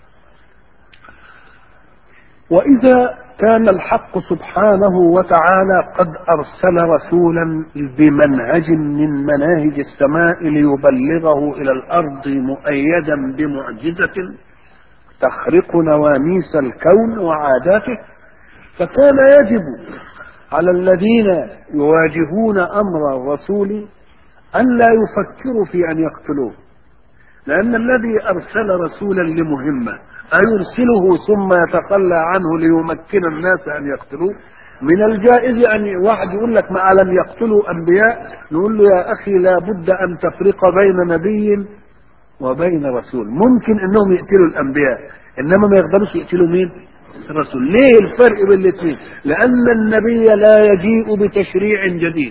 وإذا كان الحق سبحانه وتعالى قد أرسل رسولا بمنهج من مناهج السماء ليبلغه إلى الأرض مؤيدا بمعجزة تخرق نواميس الكون وعاداته فكان يجب على الذين يواجهون أمر الرسول أن لا يفكروا في أن يقتلوه لأن الذي أرسل رسولا لمهمة أيرسله ثم يتخلى عنه ليمكن الناس أن يقتلوه من الجائز أن واحد يقول لك ما لم يقتلوا أنبياء نقول له يا أخي لا بد أن تفرق بين نبي وبين رسول ممكن أنهم يقتلوا الأنبياء إنما ما يقدروش يقتلوا مين الرسول ليه الفرق بين الاثنين لأن النبي لا يجيء بتشريع جديد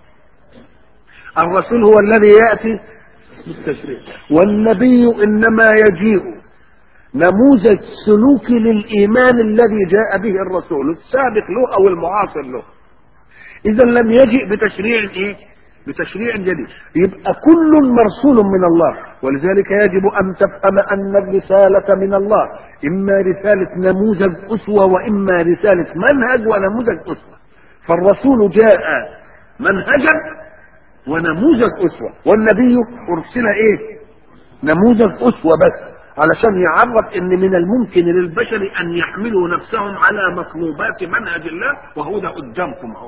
الرسول هو الذي يأتي بالتشريع والنبي إنما يجيء نموذج سلوكي للإيمان الذي جاء به الرسول السابق له أو المعاصر له إذا لم يجئ بتشريع إيه؟ بتشريع جديد يبقى كل مرسول من الله ولذلك يجب أن تفهم أن الرسالة من الله إما رسالة نموذج أسوة وإما رسالة منهج ونموذج أسوة فالرسول جاء منهجا ونموذج أسوة والنبي أرسل إيه نموذج أسوة بس علشان يعرف ان من الممكن للبشر ان يحملوا نفسهم على مطلوبات منهج الله وهو ده قدامكم اهو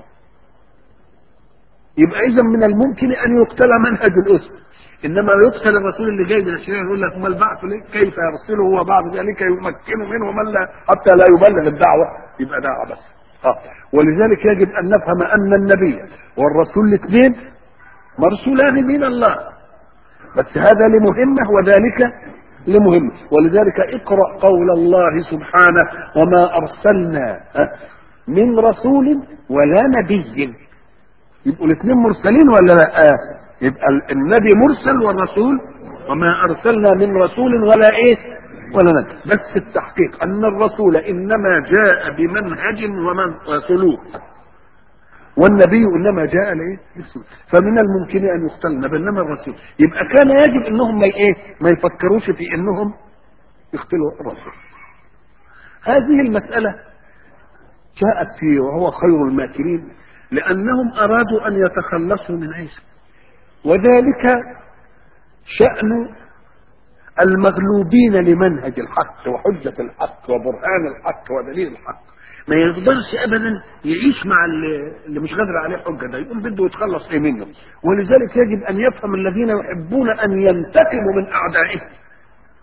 يبقى اذا من الممكن ان يقتل منهج الاسره انما يقتل الرسول اللي جاي من الشريعه يقول لك ما البعث ليه كيف يرسله وبعد ذلك يمكن منه من لا حتى لا يبلغ الدعوه يبقى دعوه بس آه. ولذلك يجب ان نفهم ان النبي والرسول الاثنين مرسولان من الله بس هذا لمهمه وذلك لمهم ولذلك اقرأ قول الله سبحانه وما أرسلنا من رسول ولا نبي يبقوا الاثنين مرسلين ولا لا يبقى النبي مرسل والرسول وما أرسلنا من رسول ولا إيه ولا نبي بس التحقيق أن الرسول إنما جاء بمنهج ومن وسلوك والنبي انما جاء لايه؟ بالسلوك فمن الممكن ان يقتلن بينما الرسول يبقى كان يجب انهم ما ايه؟ ما يفكروش في انهم يقتلوا الرسول. هذه المساله جاءت في وهو خير الماكرين لانهم ارادوا ان يتخلصوا من عيسى وذلك شان المغلوبين لمنهج الحق وحجه الحق وبرهان الحق ودليل الحق ما يقدرش ابدا يعيش مع اللي مش قادر عليه حجه ده يقوم بده يتخلص ايه منه ولذلك يجب ان يفهم الذين يحبون ان ينتقموا من اعدائهم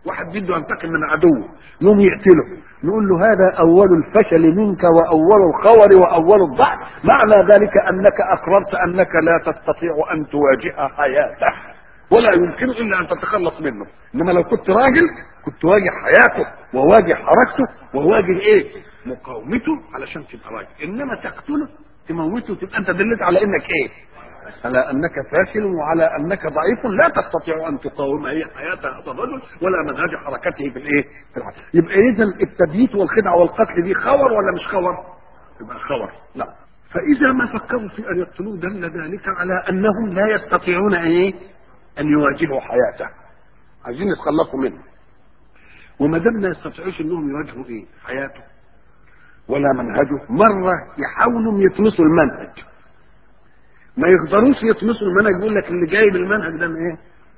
واحد بده ينتقم من عدوه يوم يقتله نقول له هذا اول الفشل منك واول الخور واول الضعف معنى ذلك انك اقررت انك لا تستطيع ان تواجه حياته ولا يمكن الا ان تتخلص منه انما لو كنت راجل كنت واجه حياته وواجه حركته وواجه ايه مقاومته علشان تبقى راجل انما تقتله تموته تبقى انت دلت على انك ايه على انك فاشل وعلى انك ضعيف لا تستطيع ان تقاوم اي حياه هذا الرجل ولا منهج حركته في الايه؟ في الحياة. يبقى اذا التبييت والخدعه والقتل دي خور ولا مش خور؟ يبقى خور لا فاذا ما فكروا في ان يقتلوه دل ذلك على انهم لا يستطيعون ان ايه؟ ان يواجهوا حياته عايزين يتخلصوا منه وما دام لا يستطيعوش انهم يواجهوا ايه؟ حياته ولا منهجه مره يحاولوا يطمسوا المنهج ما يقدروش يطمسوا المنهج يقول لك اللي جايب المنهج ده من ايه؟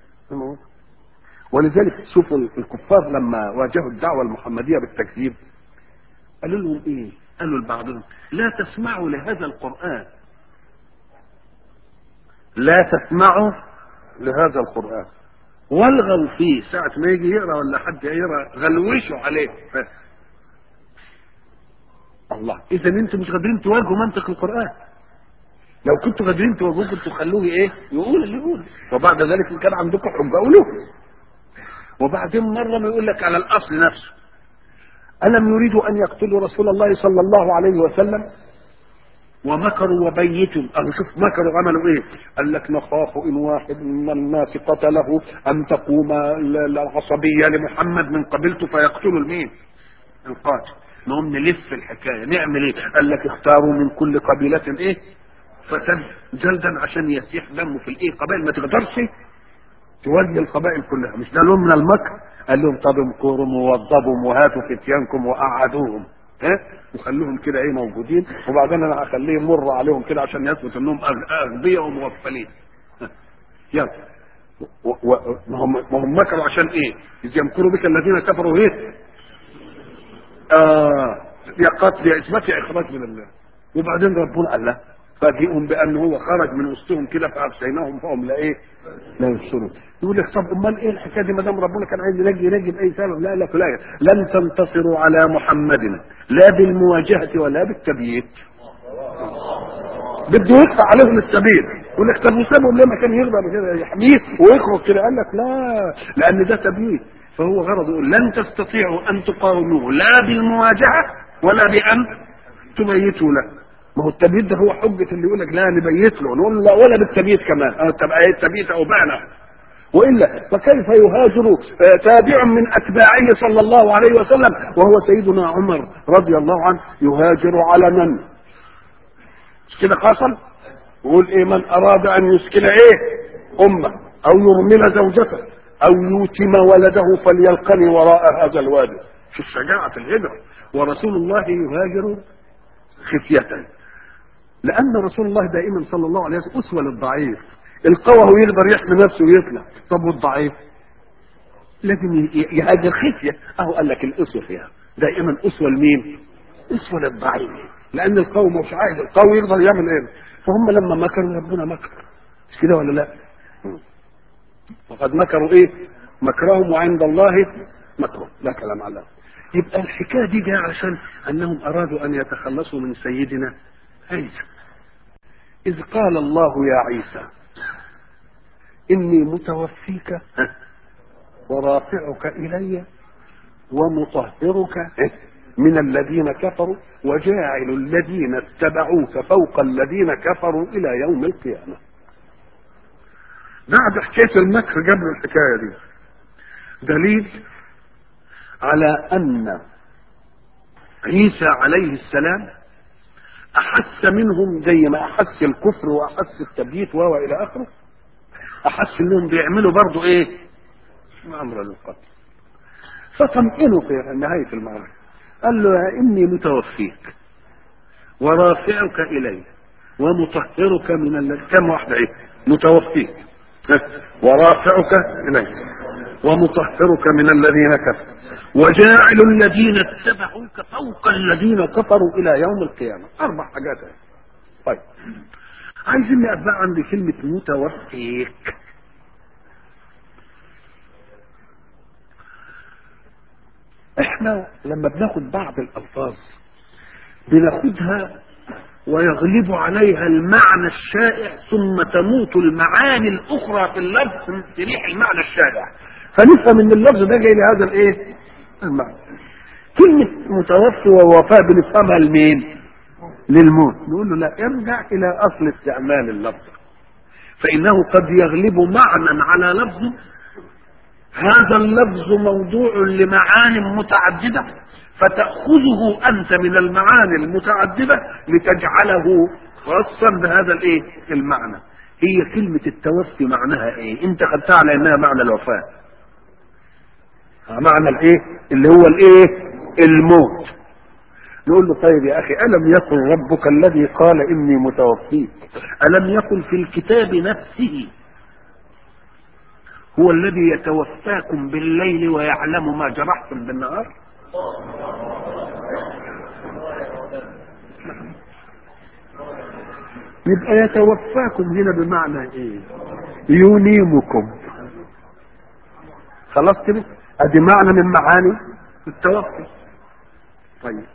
ولذلك شوفوا الكفار لما واجهوا الدعوه المحمديه بالتكذيب قالوا لهم ايه؟ قالوا لبعضهم لا تسمعوا لهذا القران لا تسمعوا لهذا القران والغوا فيه ساعة ما يجي يقرا ولا حد يقرا غلوشوا عليه الله اذا انتم مش قادرين تواجهوا منطق القران لو كنتوا قادرين تواجهوه كنتوا خلوه ايه يقول اللي يقول وبعد ذلك ان كان عندكم حجه قولوه وبعدين مره ما يقول لك على الاصل نفسه الم يريدوا ان يقتلوا رسول الله صلى الله عليه وسلم ومكروا وبيتوا أو شوف مكروا عملوا ايه قال لك نخاف ان واحد من الناس قتله ان تقوم العصبيه لمحمد من قبيلته فيقتلوا المين القاتل نقوم نلف الحكايه نعمل ايه قال لك اختاروا من كل قبيله ايه فتن جلدا عشان يسيح دمه في الايه قبائل ما تقدرش تواجه القبائل كلها مش ده لهم من المكر قال لهم طب امكروا ووضبوا وهاتوا فتيانكم وقعدوهم ها وخلوهم كده ايه موجودين وبعدين انا هخليهم مر عليهم كده عشان يثبت انهم اغبياء ومغفلين يلا ما هم ما هم مكروا عشان ايه؟ اذ يمكروا بك الذين كفروا ايه؟ اه يا قتل يا اثبات يا اخراج من الله وبعدين ربنا قال لا فاجئهم بان هو خرج من وسطهم كده فارسيناهم فهم لا ايه؟ لا يبصرون يقول لك طب امال ايه الحكايه دي ما دام ربنا كان عايز ينجي ينجي باي سبب لا لا لا لن تنتصروا على محمد لا بالمواجهه ولا بالتبييت بده يقطع عليهم السبيل يقول لك طب وسابهم ليه ما كان يغضب كده يحميه ويخرج كده قال لك لا لان ده تبييت فهو غرضه يقول لن تستطيعوا ان تقاوموه لا بالمواجهه ولا بان تبيتوا له ما هو التبييت ده هو حجة اللي يقول لك لا نبيت له نقول لا ولا بالتبييت كمان اه التبييت او بعنا والا فكيف يهاجر تابع من اتباعه صلى الله عليه وسلم وهو سيدنا عمر رضي الله عنه يهاجر على من؟ مش كده حصل؟ يقول ايه من اراد ان يسكن ايه؟ امه او يرمل زوجته او يوتم ولده فليلقني وراء هذا الوادي شوف شجاعة الهجرة ورسول الله يهاجر خفية لأن رسول الله دائما صلى الله عليه وسلم أسوة للضعيف القوي هو يقدر يحمي نفسه ويطلع طب والضعيف لازم يهاجر خفية أهو قال لك الأسوة فيها دائما أسوة لمين؟ أسوة للضعيف لأن القوي مش عايز القوي يقدر يعمل إيه؟ فهم لما مكروا ربنا مكر مش كده ولا لا؟ وقد مكروا إيه؟ مكرهم وعند الله مكرهم لا كلام على يبقى الحكايه دي جايه عشان انهم ارادوا ان يتخلصوا من سيدنا عيسى اذ قال الله يا عيسى اني متوفيك ورافعك الي ومطهرك من الذين كفروا وجاعل الذين اتبعوك فوق الذين كفروا الى يوم القيامه بعد حكايه المكر جاب له الحكايه دي دليل على ان عيسى عليه السلام احس منهم زي ما احس الكفر واحس التبييت وهو الى اخره احس انهم بيعملوا برضه ايه امر للقتل فطمئنوا في نهايه المعركه قال له اني متوفيك ورافعك الي ومطهرك من الذين كم واحده ايه متوفيك ورافعك الي ومطهرك من الذين كفروا وجاعل الذين اتبعوك فوق الذين كفروا الى يوم القيامه اربع حاجات طيب عايزين نقف بقى عند كلمه متوفيك احنا لما بناخد بعض الالفاظ بناخدها ويغلب عليها المعنى الشائع ثم تموت المعاني الاخرى في اللفظ من ريح المعنى الشائع فنفهم ان اللفظ ده جاي لهذا الايه المعنى كلمة متوفي ووفاة بنفهمها لمين للموت نقول له لا ارجع الى اصل استعمال اللفظ فانه قد يغلب معنى على لفظ هذا اللفظ موضوع لمعان متعددة فتأخذه أنت من المعاني المتعددة لتجعله خاصا بهذا الايه المعنى هي كلمة التوفي معناها ايه انت خدتها على انها معنى الوفاة معنى الايه اللي هو الايه الموت نقول له طيب يا اخي الم يقل ربك الذي قال اني متوفيك الم يقل في الكتاب نفسه هو الذي يتوفاكم بالليل ويعلم ما جرحتم بالنهار يبقى يتوفاكم هنا بمعنى ايه ينيمكم خلاص كده ادي معنى من معاني التوفي طيب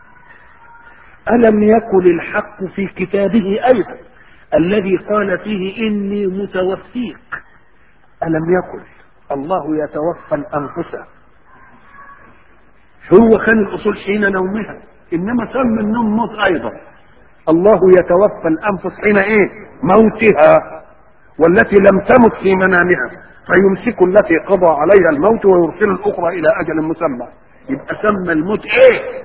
الم يقل الحق في كتابه ايضا الذي قال فيه اني متوفيك الم يقل الله يتوفى الانفس هو كان الاصول حين نومها انما سمى النوم موت ايضا الله يتوفى الانفس حين ايه موتها والتي لم تمت في منامها فيمسك التي قضى عليها الموت ويرسل الاخرى الى اجل مسمى يبقى سمى الموت ايه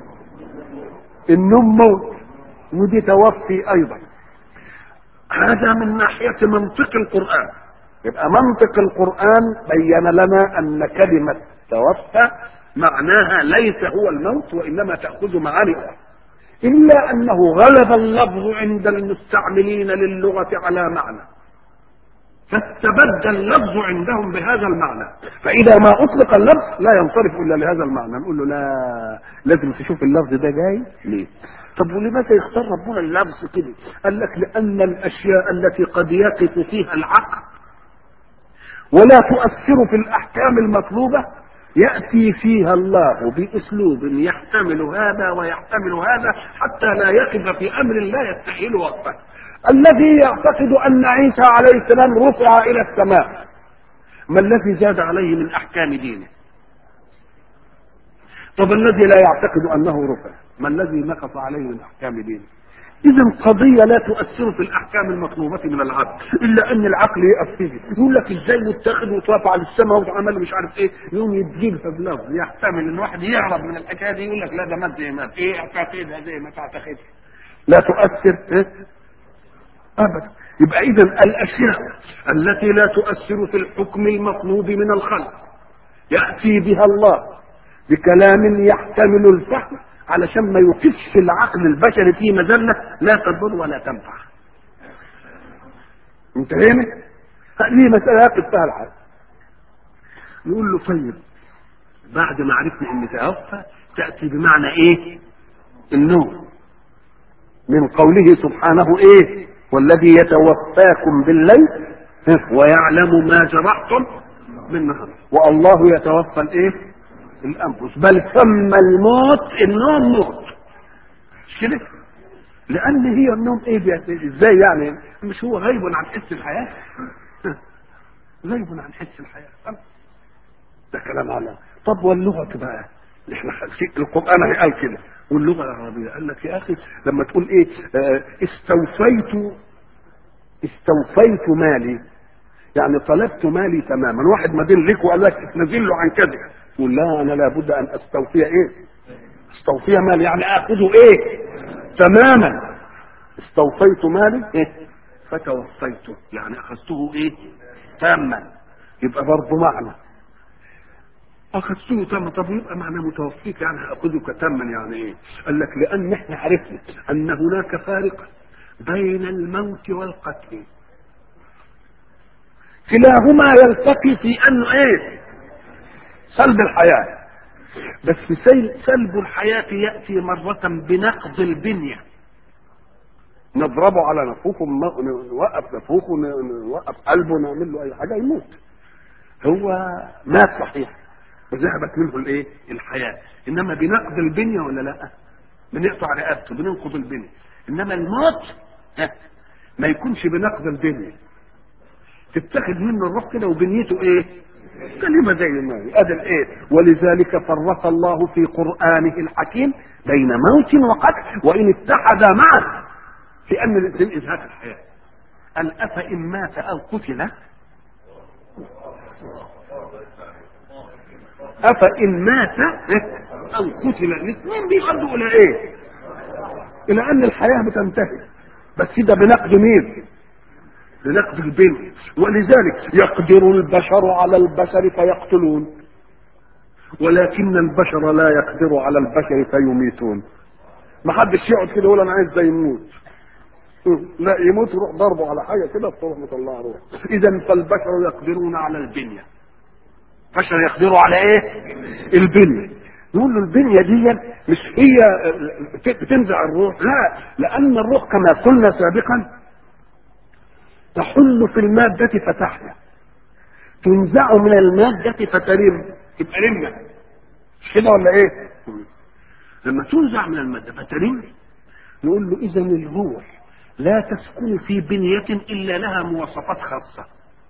النوم موت ودي توفي ايضا هذا من ناحيه منطق القران يبقى منطق القران بين لنا ان كلمه توفى معناها ليس هو الموت وانما تاخذ معاني اخرى الا انه غلب اللفظ عند المستعملين للغه على معنى فاستبد اللفظ عندهم بهذا المعنى فاذا ما اطلق اللفظ لا ينصرف الا لهذا المعنى نقول له لا لازم تشوف اللفظ ده جاي ليه طب ولماذا يختار ربنا اللفظ كده قال لك لان الاشياء التي قد يقف فيها العقل ولا تؤثر في الاحكام المطلوبه ياتي فيها الله باسلوب يحتمل هذا ويحتمل هذا حتى لا يقف في امر لا يستحيل وقفه الذي يعتقد ان عيسى عليه السلام رفع الى السماء ما الذي زاد عليه من احكام دينه طب الذي لا يعتقد انه رفع ما الذي نقص عليه من احكام دينه اذا قضيه لا تؤثر في الاحكام المطلوبه من العقل الا ان العقل يقف فيه يقول لك ازاي متخذ وترفع للسماء وعمل مش عارف ايه يوم يجيبها بلفظ يحتمل ان واحد يهرب من الحكايه دي يقول لك لا ده مات زي ما ايه اعتقدها زي ما تعتقدها لا تؤثر إيه؟ ابدا يبقى اذا الاشياء التي لا تؤثر في الحكم المطلوب من الخلق ياتي بها الله بكلام يحتمل الفهم علشان ما يوقفش العقل البشري في مذله لا تضر ولا تنفع انتهينا هذه مساله يقف فيها العقل نقول له طيب بعد ما عرفنا ان توفى تاتي بمعنى ايه النوم من قوله سبحانه ايه والذي يتوفاكم بالليل ويعلم ما جرحتم بالنهار والله يتوفى الايه الانفس بل سمى الموت النوم موت مش كده لان هي النوم ايه بي- ازاي يعني مش هو غيب عن حس الحياه غيب عن حس الحياه ده كلام على طب واللغه بقى احنا في القران قال كده واللغه العربيه قال لك يا اخي لما تقول ايه آه، استوفيت استوفيت مالي يعني طلبت مالي تماما واحد مدين لك وقال لك نزل له عن كذا تقول لا انا لابد ان استوفي ايه استوفي مالي يعني اخذه ايه تماما استوفيت مالي ايه فتوفيته يعني اخذته ايه تاما يبقى برضه معنى اخذته تاما طب يبقى معنى متوفيك يعني اخذك تاما يعني ايه قال لك لان احنا عرفنا ان هناك فارق بين الموت والقتل كلاهما يلتقي في انه ايه سلب الحياه بس سيل- سلب الحياه ياتي مره بنقض البنيه نضربه على نفوخه ن- نوقف نفوخه ن- نوقف قلبه نعمل له اي حاجه يموت هو مات صحيح وذهبت منه الايه الحياه انما بنقض البنيه ولا لا بنقطع رقبته بننقض البنيه انما الموت ها، ما يكونش بنقض البنيه تتخذ منه الروح كده وبنيته ايه كلمة زي ما هي ادي الايه ولذلك فرق الله في قرآنه الحكيم بين موت وقتل وان اتحدا معا في ان الانسان ازهاق الحياة قال افإن مات او قتل افإن مات او قتل الاثنين بيؤدوا الى ايه الى ان الحياة بتنتهي بس ده بنقد مين بنقد البني ولذلك يقدر البشر على البشر فيقتلون ولكن البشر لا يقدر على البشر فيميتون ما حدش يقعد كده يقول انا عايز ده يموت لا يموت يروح ضربه على حاجه كده تروح مطلعه روح اذا فالبشر يقدرون على البنيه البشر يقدروا على ايه البنيه نقول له البنيه دي مش هي بتنزع الروح لا لان الروح كما قلنا سابقا تحل في المادة فتحيا تنزع من المادة فترم تبقى رمة مش كده ولا ايه لما تنزع من المادة فترم نقول له اذا الروح لا تسكن في بنية الا لها مواصفات خاصة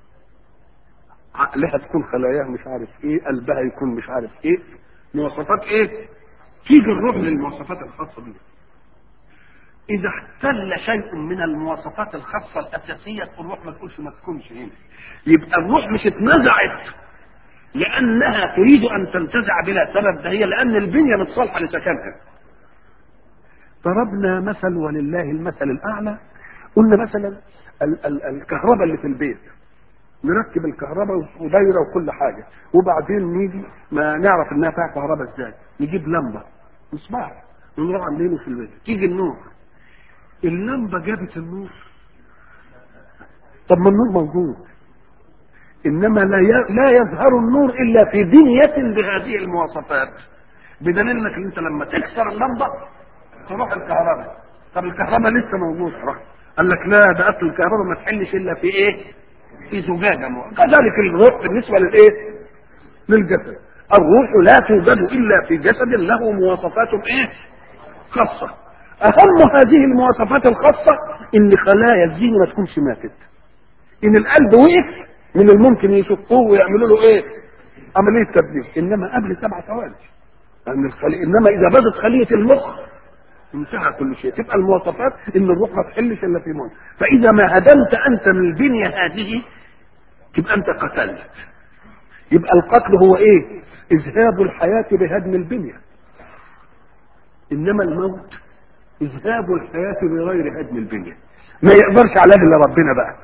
عقلها تكون خلاياها مش عارف ايه قلبها يكون مش عارف ايه مواصفات ايه تيجي الروح للمواصفات الخاصة بيها إذا احتل شيء من المواصفات الخاصة الأساسية الروح ما تقولش ما تكونش هنا يبقى الروح مش اتنزعت لأنها تريد أن تنتزع بلا سبب ده هي لأن البنية مش صالحة لسكنها ضربنا مثل ولله المثل الأعلى قلنا مثلا ال- ال- الكهرباء اللي في البيت نركب الكهرباء ودايره وكل حاجه وبعدين نيجي ما نعرف انها فيها كهرباء ازاي نجيب لمبه مصباح ونروح عاملينه في البيت تيجي النور اللمبه جابت النور طب ما النور موجود انما لا ي- لا يظهر النور الا في بنيه بهذه المواصفات بدليل انك انت لما تكسر اللمبه تروح الكهرباء طب الكهرباء لسه موجوده راح قال لك لا ده اصل الكهرباء ما تحلش الا في ايه؟ في زجاجه مو- كذلك الروح بالنسبه للايه؟ للجسد الروح لا توجد الا في جسد له مواصفات ايه؟ خاصه اهم هذه المواصفات الخاصه ان خلايا الذهن ما تكونش ماتت ان القلب وقف من الممكن يشقوه ويعملوا له ايه؟ عمليه تبديل انما قبل سبع ثواني لان الخلية انما اذا بدت خليه المخ انتهى كل شيء تبقى المواصفات ان الروح ما تحلش الا في موت فاذا ما هدمت انت من البنيه هذه تبقى انت قتلت يبقى القتل هو ايه اذهاب الحياه بهدم البنيه انما الموت اذهاب الحياه بغير هدم البنيه ما يقدرش على الا ربنا بقى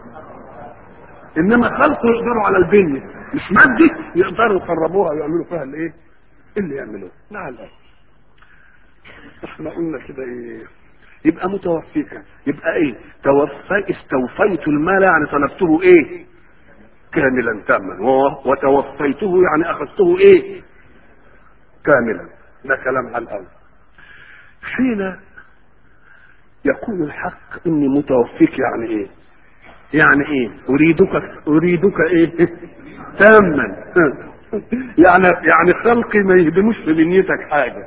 انما خلقه يقدروا على البنيه مش مادي يقدروا يقربوها ويعملوا فيها الايه اللي يعملوه مع الاسف احنا قلنا كده ايه يبقى متوفيك يبقى ايه توفي استوفيت المال يعني طلبته ايه كاملا تاما و- وتوفيته يعني اخذته ايه كاملا ده كلام على الاول حين يقول الحق اني متوفيك يعني ايه يعني ايه اريدك اريدك ايه تاما يعني يعني خلقي ما يهدموش في بنيتك حاجه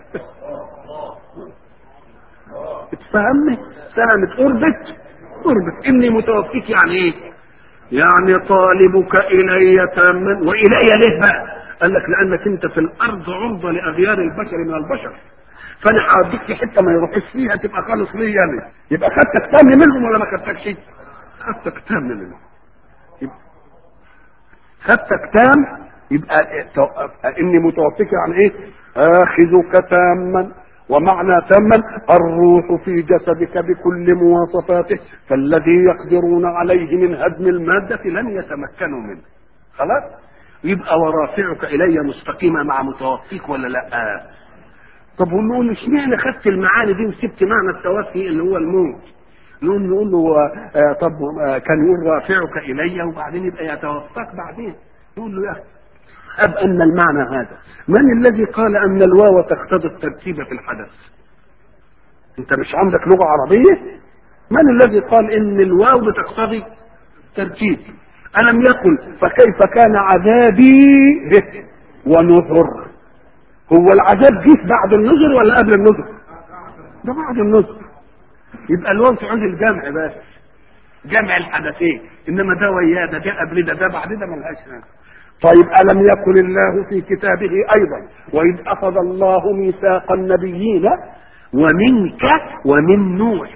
اتفهمني سلامة قربت قربت اني متوفيك يعني ايه يعني طالبك الي تاما والي ليه بقى قال لك لانك انت في الارض عرضه لاغيار البشر من البشر فانا هوديك في حته ما يروحش فيها تبقى خالص ليا انا يبقى خدتك تام منهم ولا ما خدتكش خدتك تام منهم يبقى خدتك تام يبقى تو- اني متوفيك يعني ايه اخذك تاما ومعنى تاما الروح في جسدك بكل مواصفاته فالذي يقدرون عليه من هدم المادة لن يتمكنوا منه خلاص يبقى ورافعك الي مستقيمة مع متوفيك ولا لا طب ونقول اشمعنى خدت المعاني دي وسبت معنى التوفي اللي هو الموت نقول نقول له آه طب آه كان يقول رافعك الي وبعدين يبقى يتوفاك بعدين نقول له يا أخي أب أن المعنى هذا من الذي قال أن الواو تقتضي الترتيب في الحدث أنت مش عندك لغة عربية من الذي قال إن الواو بتقتضي ترتيب ألم يقل فكيف كان عذابي ونذر هو العذاب جه بعد النذر ولا قبل النذر ده بعد النذر يبقى الواو عند الجمع بس جمع الحدثين انما ده وياه ده جاء قبل ده ده بعد ده ملهاش حاجه طيب ألم يقل الله في كتابه أيضا وإذ أخذ الله ميثاق النبيين ومنك ومن نوح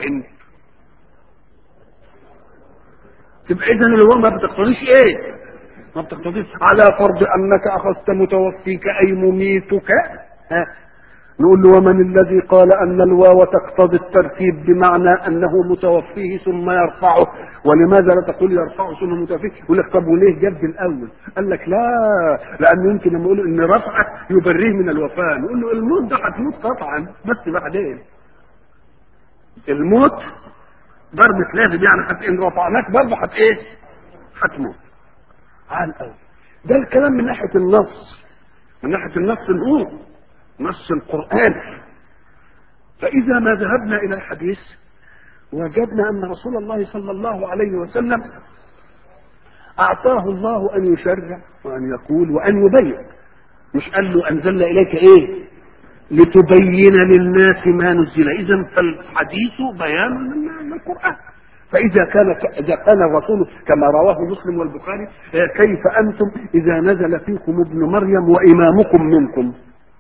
تبقى إذا الواو ما بتقتضيش إيه؟ ما بتقتضيش على فرض أنك أخذت متوفيك أي مميتك ها نقول له ومن الذي قال أن الواو تقتضي الترتيب بمعنى أنه متوفيه ثم يرفعه ولماذا لا تقول يرفعه ثم متوفيه يقول لك طب وليه جاب الأول قال لك لا لأنه يمكن لما يقول إن رفعه يبريه من الوفاة نقول له الموت ده هتموت قطعا بس بعدين الموت ضربة لازم يعني حتى إن رفعناك برضه هت إيه؟ هتموت عال قوي ده الكلام من ناحية النص من ناحية النص نقول نص القرآن فإذا ما ذهبنا إلى الحديث وجدنا أن رسول الله صلى الله عليه وسلم أعطاه الله أن يشرع وأن يقول وأن يبين مش قال له أنزلنا إليك إيه لتبين للناس ما نزل إذا فالحديث بيان للقرآن فإذا كان إذا كان الرسول كما رواه مسلم والبخاري كيف أنتم إذا نزل فيكم ابن مريم وإمامكم منكم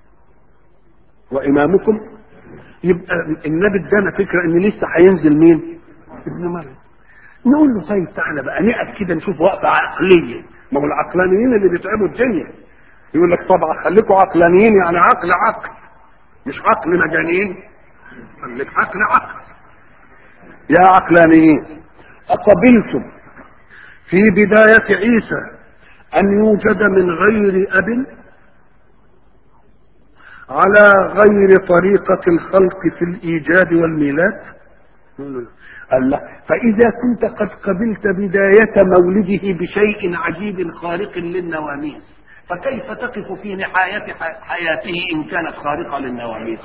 وامامكم يبقى النبي ادانا فكره ان لسه هينزل مين؟ ابن مريم. نقول له طيب تعالى بقى نقف كده نشوف وقفه عقليه، ما هو العقلانيين اللي بيتعبوا الدنيا. يقول لك طبعا خليكم عقلانيين يعني عقل عقل مش عقل مجانين خليك عقل عقل. يا عقلانيين أقبلتم في بداية عيسى أن يوجد من غير أب على غير طريقة الخلق في الإيجاد والميلاد قال لا فإذا كنت قد قبلت بداية مولده بشيء عجيب خارق للنواميس فكيف تقف في نهاية حياته إن كانت خارقة للنواميس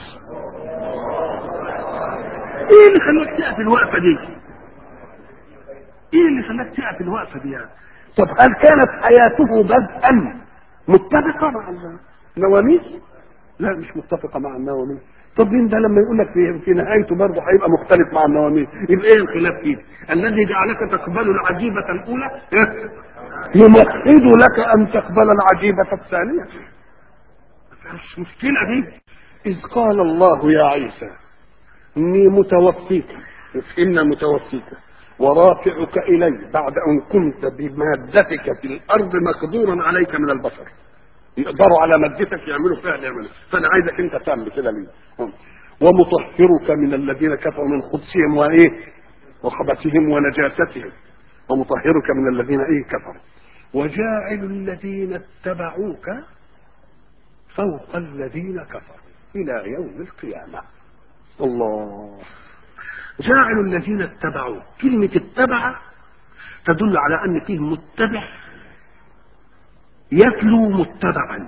إيه اللي خلاك تقف الوقفة دي إيه اللي خلاك تقف الوقفة دي يعني طب هل كانت حياته بدءا متفقة مع النواميس لا مش متفقه مع النواميس طب مين ده لما يقول لك في, في نهايته برضه هيبقى مختلف مع النواميس يبقى ايه الخلاف فيه الذي جعلك تقبل العجيبه الاولى يمهد لك ان تقبل العجيبه الثانيه مش مشكله دي اذ قال الله يا عيسى اني متوفيك ان متوفيك ورافعك الي بعد ان كنت بمادتك في الارض مقدورا عليك من البشر يقدروا على مادتك يعملوا فيها اللي يعملوا فانا عايزك انت تعمل كده ليه ومطهرك من الذين كفروا من خبثهم وايه وخبثهم ونجاستهم ومطهرك من الذين ايه كفروا وجاعل الذين اتبعوك فوق الذين كفروا الى يوم القيامه الله جاعل الذين اتبعوك كلمه اتبع تدل على ان فيه متبع يتلو متبعا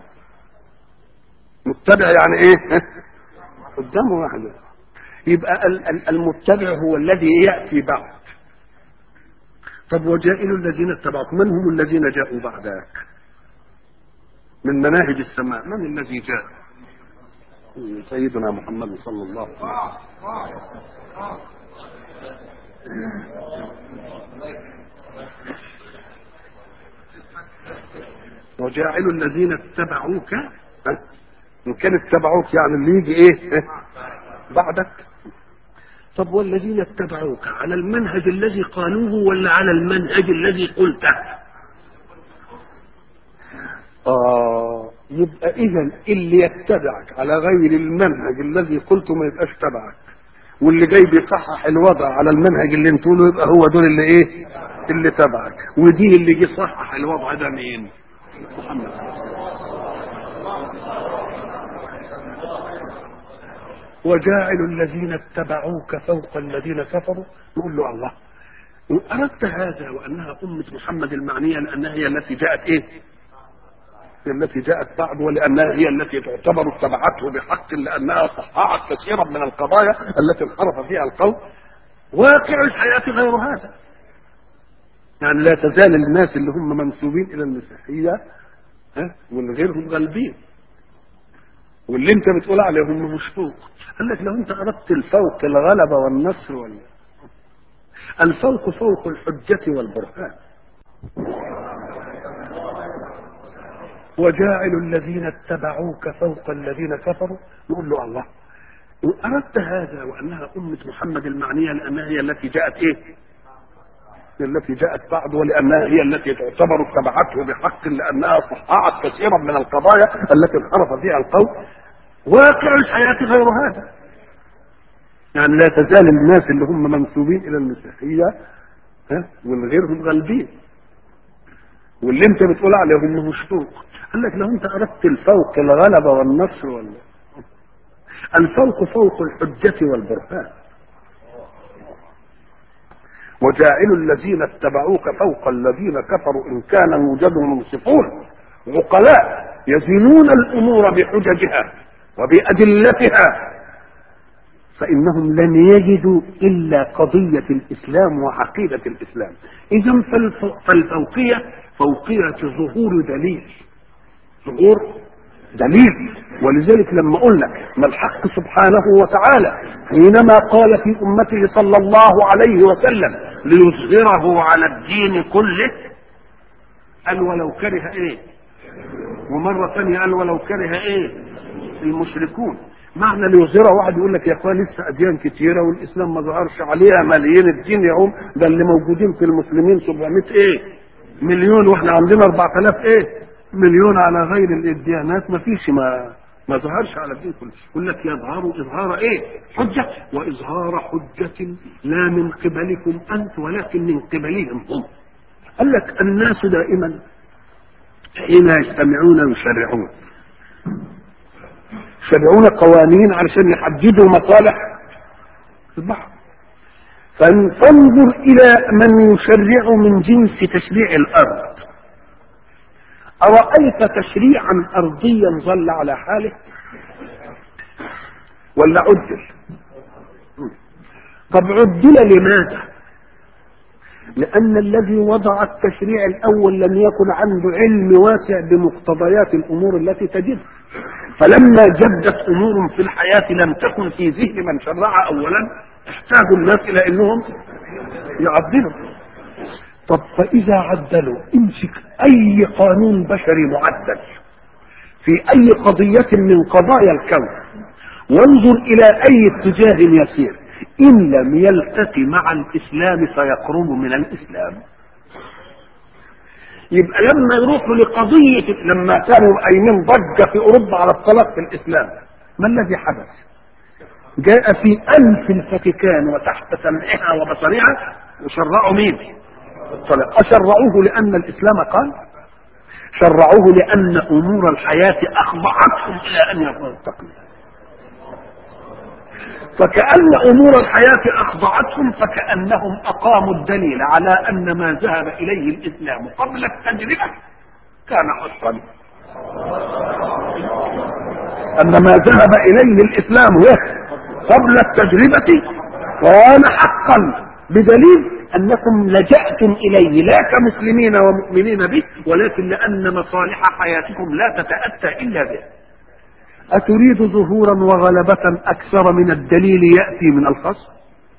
متبع يعني ايه قدامه واحد يبقى المتبع هو الذي ياتي بعد طب وجائل الذين اتبعوك من هم الذين جاءوا بعدك من مناهج السماء من الذي جاء سيدنا محمد صلى الله عليه وسلم وجاعل الذين اتبعوك ان كان اتبعوك يعني اللي يجي ايه بعدك طب والذين اتبعوك على المنهج الذي قالوه ولا على المنهج الذي قلته آه يبقى إذا اللي يتبعك على غير المنهج الذي قلته ما يبقاش تبعك واللي جاي بيصحح الوضع على المنهج اللي انتوا له يبقى هو دول اللي ايه اللي تبعك ودي اللي جه صحح الوضع ده مين محمد وجاعل الذين اتبعوك فوق الذين كفروا يقول له الله إن أردت هذا وأنها أمة محمد المعنية لأنها هي التي جاءت إيه؟ هي التي جاءت بعد ولأنها هي التي تعتبر اتبعته بحق لأنها صححت كثيرا من القضايا التي انحرف فيها القوم واقع الحياة غير هذا يعني لا تزال الناس اللي هم منسوبين إلى المسيحية ها والغيرهم غالبين واللي انت بتقول عليهم مش فوق قال لك لو انت اردت الفوق الغلبه والنصر ولا الفوق فوق الحجه والبرهان وجاعل الذين اتبعوك فوق الذين كفروا نقول له الله أردت هذا وأنها أمة محمد المعنية لأنها هي التي جاءت إيه؟ هي التي جاءت بعد ولأنها هي التي تعتبر اتبعته بحق لأنها صححت كثيرا من القضايا التي انحرف فيها القوم واقع الحياة غير هذا يعني لا تزال الناس اللي هم منسوبين إلى المسيحية ها والغيرهم غالبين واللي انت بتقول عليهم مش فوق قال لك لو انت اردت الفوق الغلبه والنصر ولا الفوق فوق الحجه والبرهان وجاعل الذين اتبعوك فوق الذين كفروا ان كان يوجدهم منصفون عقلاء يزنون الامور بحججها وبادلتها فانهم لن يجدوا الا قضيه الاسلام وعقيده الاسلام اذا فالفوقيه فوقيه ظهور دليل ظهور دليل ولذلك لما قلنا ما الحق سبحانه وتعالى حينما قال في امته صلى الله عليه وسلم ليظهره على الدين كله قال ولو كره ايه ومرة ثانية قال ولو كره ايه المشركون معنى ليظهره واحد يقول لك يا اخوان لسه اديان كتيره والاسلام ما ظهرش عليها ملايين الدين يعوم ده اللي موجودين في المسلمين 700 ايه مليون واحنا عندنا 4000 ايه مليون على غير الديانات ما فيش ما ما ظهرش على الدين كله يقول لك يظهر اظهار ايه حجه واظهار حجه لا من قبلكم انت ولكن من قبلهم هم قال لك الناس دائما حين يجتمعون يشرعون يشرعون قوانين علشان يحددوا مصالح البحر فانظر الى من يشرع من جنس تشريع الارض أرأيت تشريعا أرضيا ظل على حاله ولا عدل طب عدل لماذا لأن الذي وضع التشريع الأول لم يكن عنده علم واسع بمقتضيات الأمور التي تجد فلما جدت أمور في الحياة لم تكن في ذهن من شرع أولا احتاجوا الناس إلى أنهم يعدلوا طب فإذا عدلوا امسك أي قانون بشري معدل في أي قضية من قضايا الكون وانظر إلى أي اتجاه يسير إن لم يلتقي مع الإسلام فيقرب من الإسلام يبقى لما يروحوا لقضية لما كانوا قايمين ضجة في أوروبا على الطلاق في الإسلام ما الذي حدث؟ جاء في أنف الفاتيكان وتحت سمعها وبصرها وشرعوا مين؟ الطلاق أشرعوه لأن الإسلام قال شرعوه لأن أمور الحياة أخضعتهم إلى أن يتقوا فكأن أمور الحياة أخضعتهم فكأنهم أقاموا الدليل على أن ما ذهب إليه الإسلام قبل التجربة كان حقا أن ما ذهب إليه الإسلام قبل التجربة كان حقا بدليل انكم لجأتم اليه لا كمسلمين ومؤمنين به ولكن لان مصالح حياتكم لا تتأتى الا به اتريد ظهورا وغلبة اكثر من الدليل يأتي من الخصم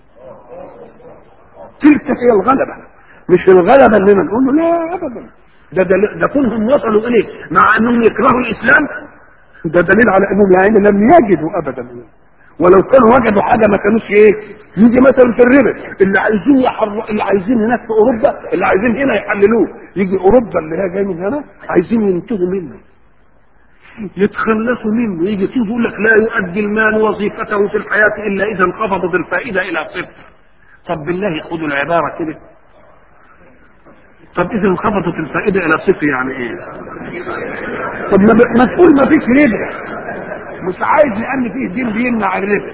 تلك هي الغلبة مش الغلبة اننا نقول له لا ابدا ده دل... ده كونهم وصلوا اليه مع انهم يكرهوا الاسلام ده دليل على انهم يعني لم يجدوا ابدا ولو كانوا وجدوا حاجه ما كانوش ايه يجي مثلا في الربا اللي عايزين يحر... اللي عايزين هناك في اوروبا اللي عايزين هنا يحللوه يجي اوروبا اللي هي جايه من هنا عايزين ينتهوا منه يتخلصوا منه يجي تيجي يقول لك لا يؤدي المال وظيفته في الحياه الا اذا انخفضت الفائده الى صفر طب بالله خدوا العباره كده طب اذا انخفضت الفائده الى صفر يعني ايه طب ما, ب... ما تقول ما فيش ربا مش عايز لان فيه دين بيمنع الربا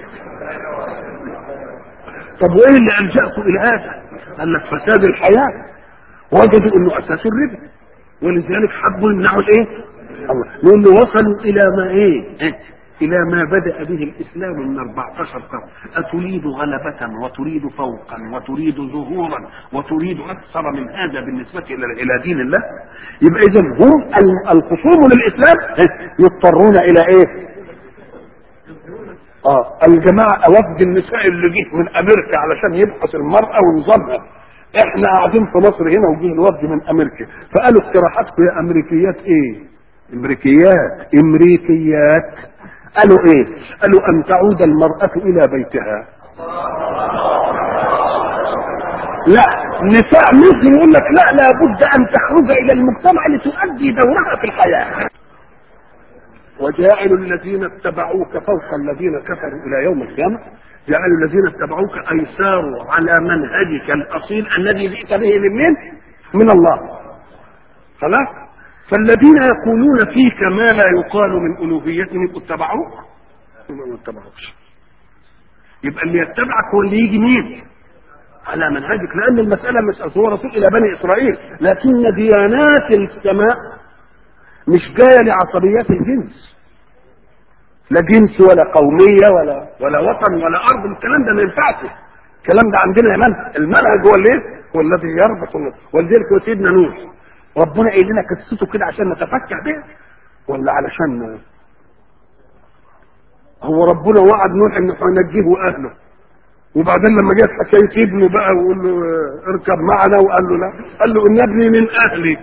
طب وايه اللي الجاكم الى هذا قال لك فساد الحياه وجدوا انه اساس الربا ولذلك حبوا يمنعوا الايه الله نقول له وصلوا الى ما ايه, إيه؟
إلى ما بدأ به الإسلام من 14 قرن أتريد غلبة وتريد فوقا وتريد ظهورا وتريد أكثر من هذا بالنسبة إلى إلى دين الله يبقى إذا هم الخصوم للإسلام يضطرون إلى إيه؟ اه الجماعة وفد النساء اللي جه من أمريكا علشان يبحث المرأة ونظامها احنا قاعدين في مصر هنا وجه الوفد من امريكا فقالوا اقتراحاتكم يا امريكيات ايه امريكيات امريكيات قالوا ايه قالوا ان تعود المرأة الى بيتها لا نساء مصر يقول لك لا لابد ان تخرج الى المجتمع لتؤدي دورها في الحياة وجاعل الذين اتبعوك فوق الذين كفروا الى يوم القيامة جعلوا الذين اتبعوك اي ساروا على منهجك الاصيل الذي جئت به من مين؟ من الله خلاص فالذين يقولون فيك ما لا يقال من الوهيتهم يبقوا اتبعوك ما اتبعوكش يبقى اللي يتبعك هو اللي يجي مين على منهجك لان المساله مش هو رسول الى بني اسرائيل لكن ديانات السماء مش جايه لعصبيات الجنس لا جنس ولا قوميه ولا ولا وطن ولا ارض الكلام ده ما ينفعش الكلام ده عندنا منهج المنهج هو اللي هو الذي يربط ولذلك هو سيدنا نوح ربنا قايل لنا قصته كده عشان نتفكر بيها ولا علشان هو ربنا وعد نوح انه هينجيه واهله وبعدين لما جت حكايه ابنه بقى ويقول له اركب معنا وقال له لا قال له ان ابني من اهلي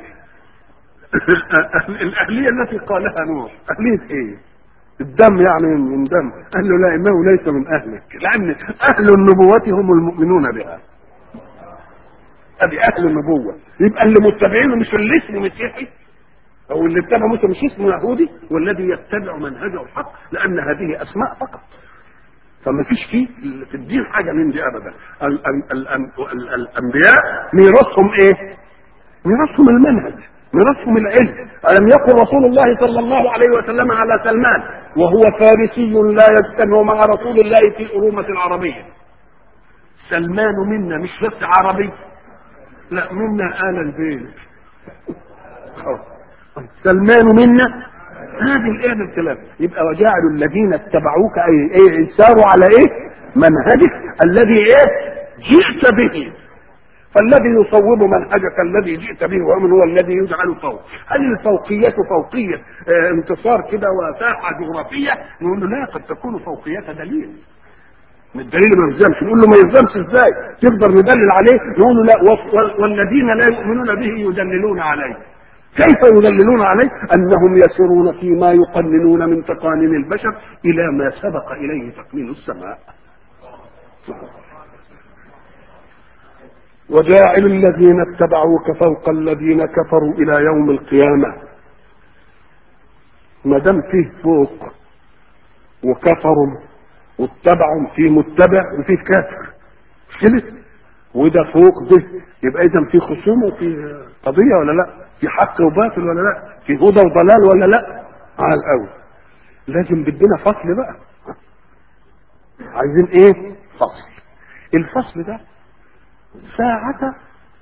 الاهليه التي قالها نوح اهليه ايه؟ الدم يعني من دم قال له لا انه ليس من اهلك لان اهل النبوة هم المؤمنون بها ادي اهل النبوة يبقى اللي متبعينه مش اللي اسمه مسيحي او اللي اتبع موسى مش اسمه يهودي والذي يتبع منهجه الحق لان هذه اسماء فقط فما فيش فيه في الدين حاجة من دي ابدا ال ال ال ال الانبياء ميراثهم ايه ميراثهم المنهج ميراثهم العلم ألم يقل رسول الله صلى الله عليه وسلم على سلمان وهو فارسي لا يجتمع مع رسول الله في الأرومة العربية سلمان منا مش بس عربي لا منا آل البيت سلمان منا هذه الايه الكلام يبقى وجعلوا الذين اتبعوك اي اي ساروا على ايه منهجك الذي ايه جئت به فالذي يصوب منهجك الذي جئت به ومن هو الذي يجعل فوق هل الفوقية فوقية اه انتصار كده وساحة جغرافية نقول له لا قد تكون فوقية دليل من الدليل ما يلزمش نقول له ما يلزمش ازاي تقدر ندلل عليه نقول له لا والذين لا يؤمنون به يدللون عليه كيف يدللون عليه انهم يسيرون فيما يقننون من تقانين البشر الى ما سبق اليه تقنين السماء وجاعل الذين اتبعوك فوق الذين كفروا الى يوم القيامه ما دام فيه فوق وكفروا واتبعوا في متبع وفي كافر كده وده فوق ده يبقى اذا في خصومه وفي قضيه ولا لا في حق وباطل ولا لا في هدى وضلال ولا لا على الاول لازم بدنا فصل بقى عايزين ايه فصل الفصل ده ساعة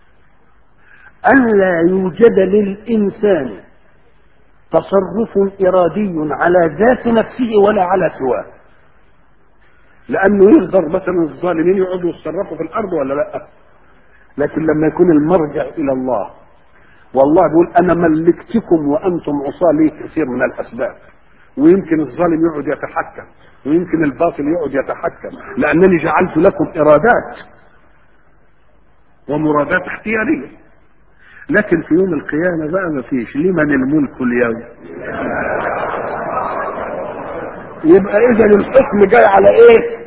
أن لا يوجد للإنسان تصرف إرادي على ذات نفسه ولا على سواه لأنه يقدر مثلا الظالمين يقعدوا يتصرفوا في الأرض ولا لا لكن لما يكون المرجع إلى الله والله بيقول أنا ملكتكم وأنتم عصاة لي كثير من الأسباب ويمكن الظالم يقعد يتحكم ويمكن الباطل يقعد يتحكم لأنني جعلت لكم إرادات ومرادات اختيارية لكن في يوم القيامة بقى ما فيش لمن الملك اليوم يبقى اذا الحكم جاي على ايه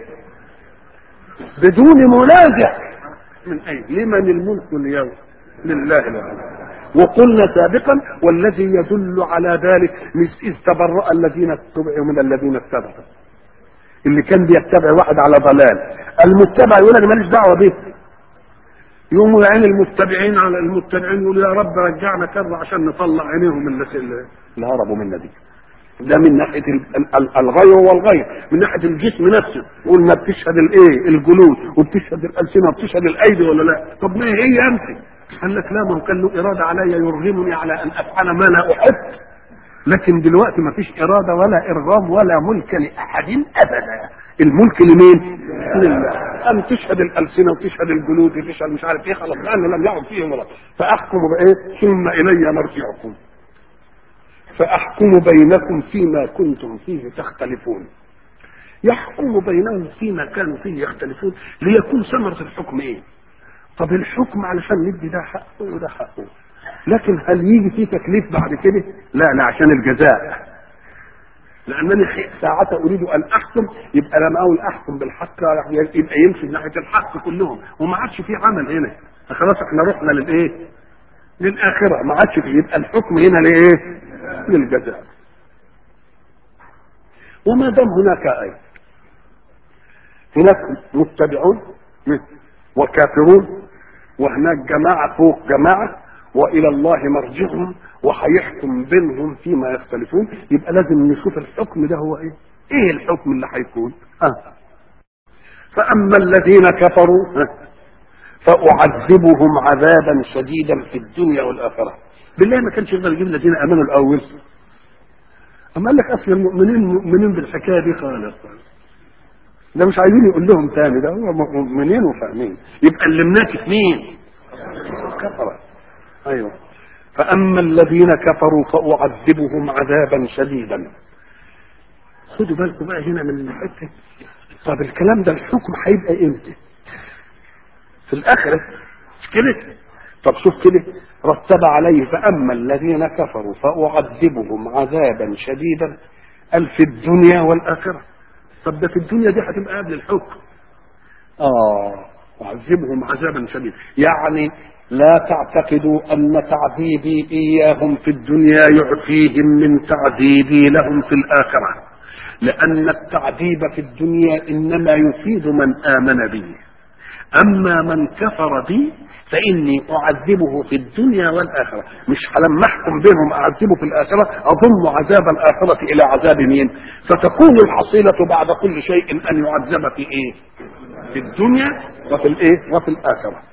بدون منازع من اين لمن الملك اليوم لله العالم وقلنا سابقا والذي يدل على ذلك مش اذ تبرأ الذين اتبعوا من الذين اتبعوا اللي كان بيتبع واحد على ضلال المتبع يقول انا ماليش دعوه به يقوموا يعين المتبعين على المتبعين يقولوا يا رب رجعنا كره عشان نطلع عينيهم اللي, اللي هربوا منا دي ده من ناحيه الغير والغير من ناحيه الجسم نفسه قلنا بتشهد الايه الجلود وبتشهد الالسنه وبتشهد الايدي ولا لا طب ما هي انت قال لك لا ما هو كان له اراده علي يرغمني على ان افعل ما لا احب
لكن دلوقتي ما فيش إرادة ولا إرغام ولا ملك لأحد أبدا الملك لمين؟ لله أن تشهد الألسنة وتشهد الجلود وتشهد مش عارف إيه خلاص لأنه لم يعد فيهم ولا فأحكم بإيه؟ ثم إلي مرجعكم فأحكم بينكم فيما كنتم فيه تختلفون يحكم بينهم فيما كانوا فيه يختلفون ليكون ثمرة الحكم ايه طب الحكم علشان ندي ده حقه وده حقه لكن هل يجي فيه تكليف بعد كده لا لا عشان الجزاء لانني ساعة اريد ان احكم يبقى لما اقول احكم بالحق يبقى يمشي ناحية الحق كلهم وما عادش في عمل هنا خلاص احنا رحنا للايه للاخرة ما عادش فيه يبقى الحكم هنا لايه للجزاء وما دام هناك آية هناك متبعون وكافرون وهناك جماعة فوق جماعة وإلى الله مرجعهم وهيحكم بينهم فيما يختلفون يبقى لازم نشوف الحكم ده هو إيه إيه الحكم اللي هيكون آه. فأما الذين كفروا فأعذبهم عذابا شديدا في الدنيا والآخرة بالله ما كانش يقدر يجيب الذين آمنوا الأول أما قال لك أصل المؤمنين مؤمنين بالحكاية دي خالص ده مش عايزين يقول لهم تاني ده هو مؤمنين وفاهمين يبقى اللي منافق مين؟ كفرة أيوه فأما الذين كفروا فأعذبهم عذابا شديدا خدوا بالكم بقى هنا من الحتة طب الكلام ده الحكم هيبقى امتى؟ في الآخرة مش كده؟ طب شوف كده رتب عليه فأما الذين كفروا فأعذبهم عذابا شديدا قال في الدنيا والآخرة طب ده في الدنيا دي هتبقى قبل الحكم آه أعذبهم عذابا شديدا يعني لا تعتقدوا أن تعذيبي إياهم في الدنيا يعفيهم من تعذيبي لهم في الآخرة لأن التعذيب في الدنيا إنما يفيد من آمن بي أما من كفر بي فإني أعذبه في الدنيا والآخرة مش لما أحكم بينهم أعذبه في الآخرة أضم عذاب الآخرة إلى عذاب مين فتكون الحصيلة بعد كل شيء أن يعذب في إيه في الدنيا وفي الإيه وفي الآخرة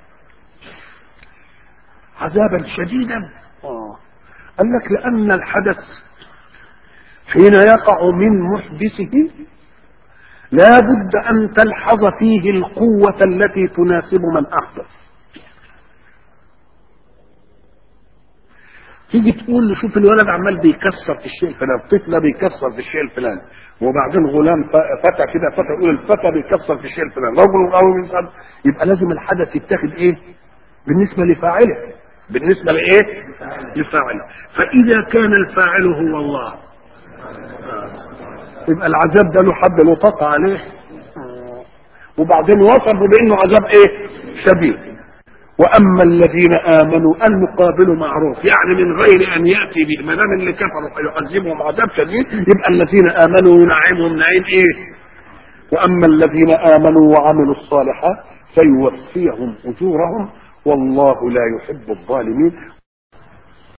عذابا شديدا آه. قال لك لأن الحدث حين يقع من محدثه لا بد أن تلحظ فيه القوة التي تناسب من أحدث تيجي تقول له شوف الولد عمال بيكسر في الشيء الفلاني الطفل بيكسر في الشيء الفلاني وبعدين غلام فتى كده فتى يقول الفتى بيكسر في الشيء الفلاني رجل او يبقى لازم الحدث يتاخد ايه بالنسبه لفاعله بالنسبه لايه لفاعله فاذا كان الفاعل هو الله يبقى العذاب ده له حد له طاقه عليه وبعدين وصفوا بانه عذاب ايه شديد واما الذين امنوا المقابل معروف يعني من غير ان ياتي به ما دام اللي كفروا يعذبهم عذاب شديد يبقى الذين امنوا ينعمهم نعيم ايه واما الذين امنوا وعملوا الصالحات فيوفيهم اجورهم والله لا يحب الظالمين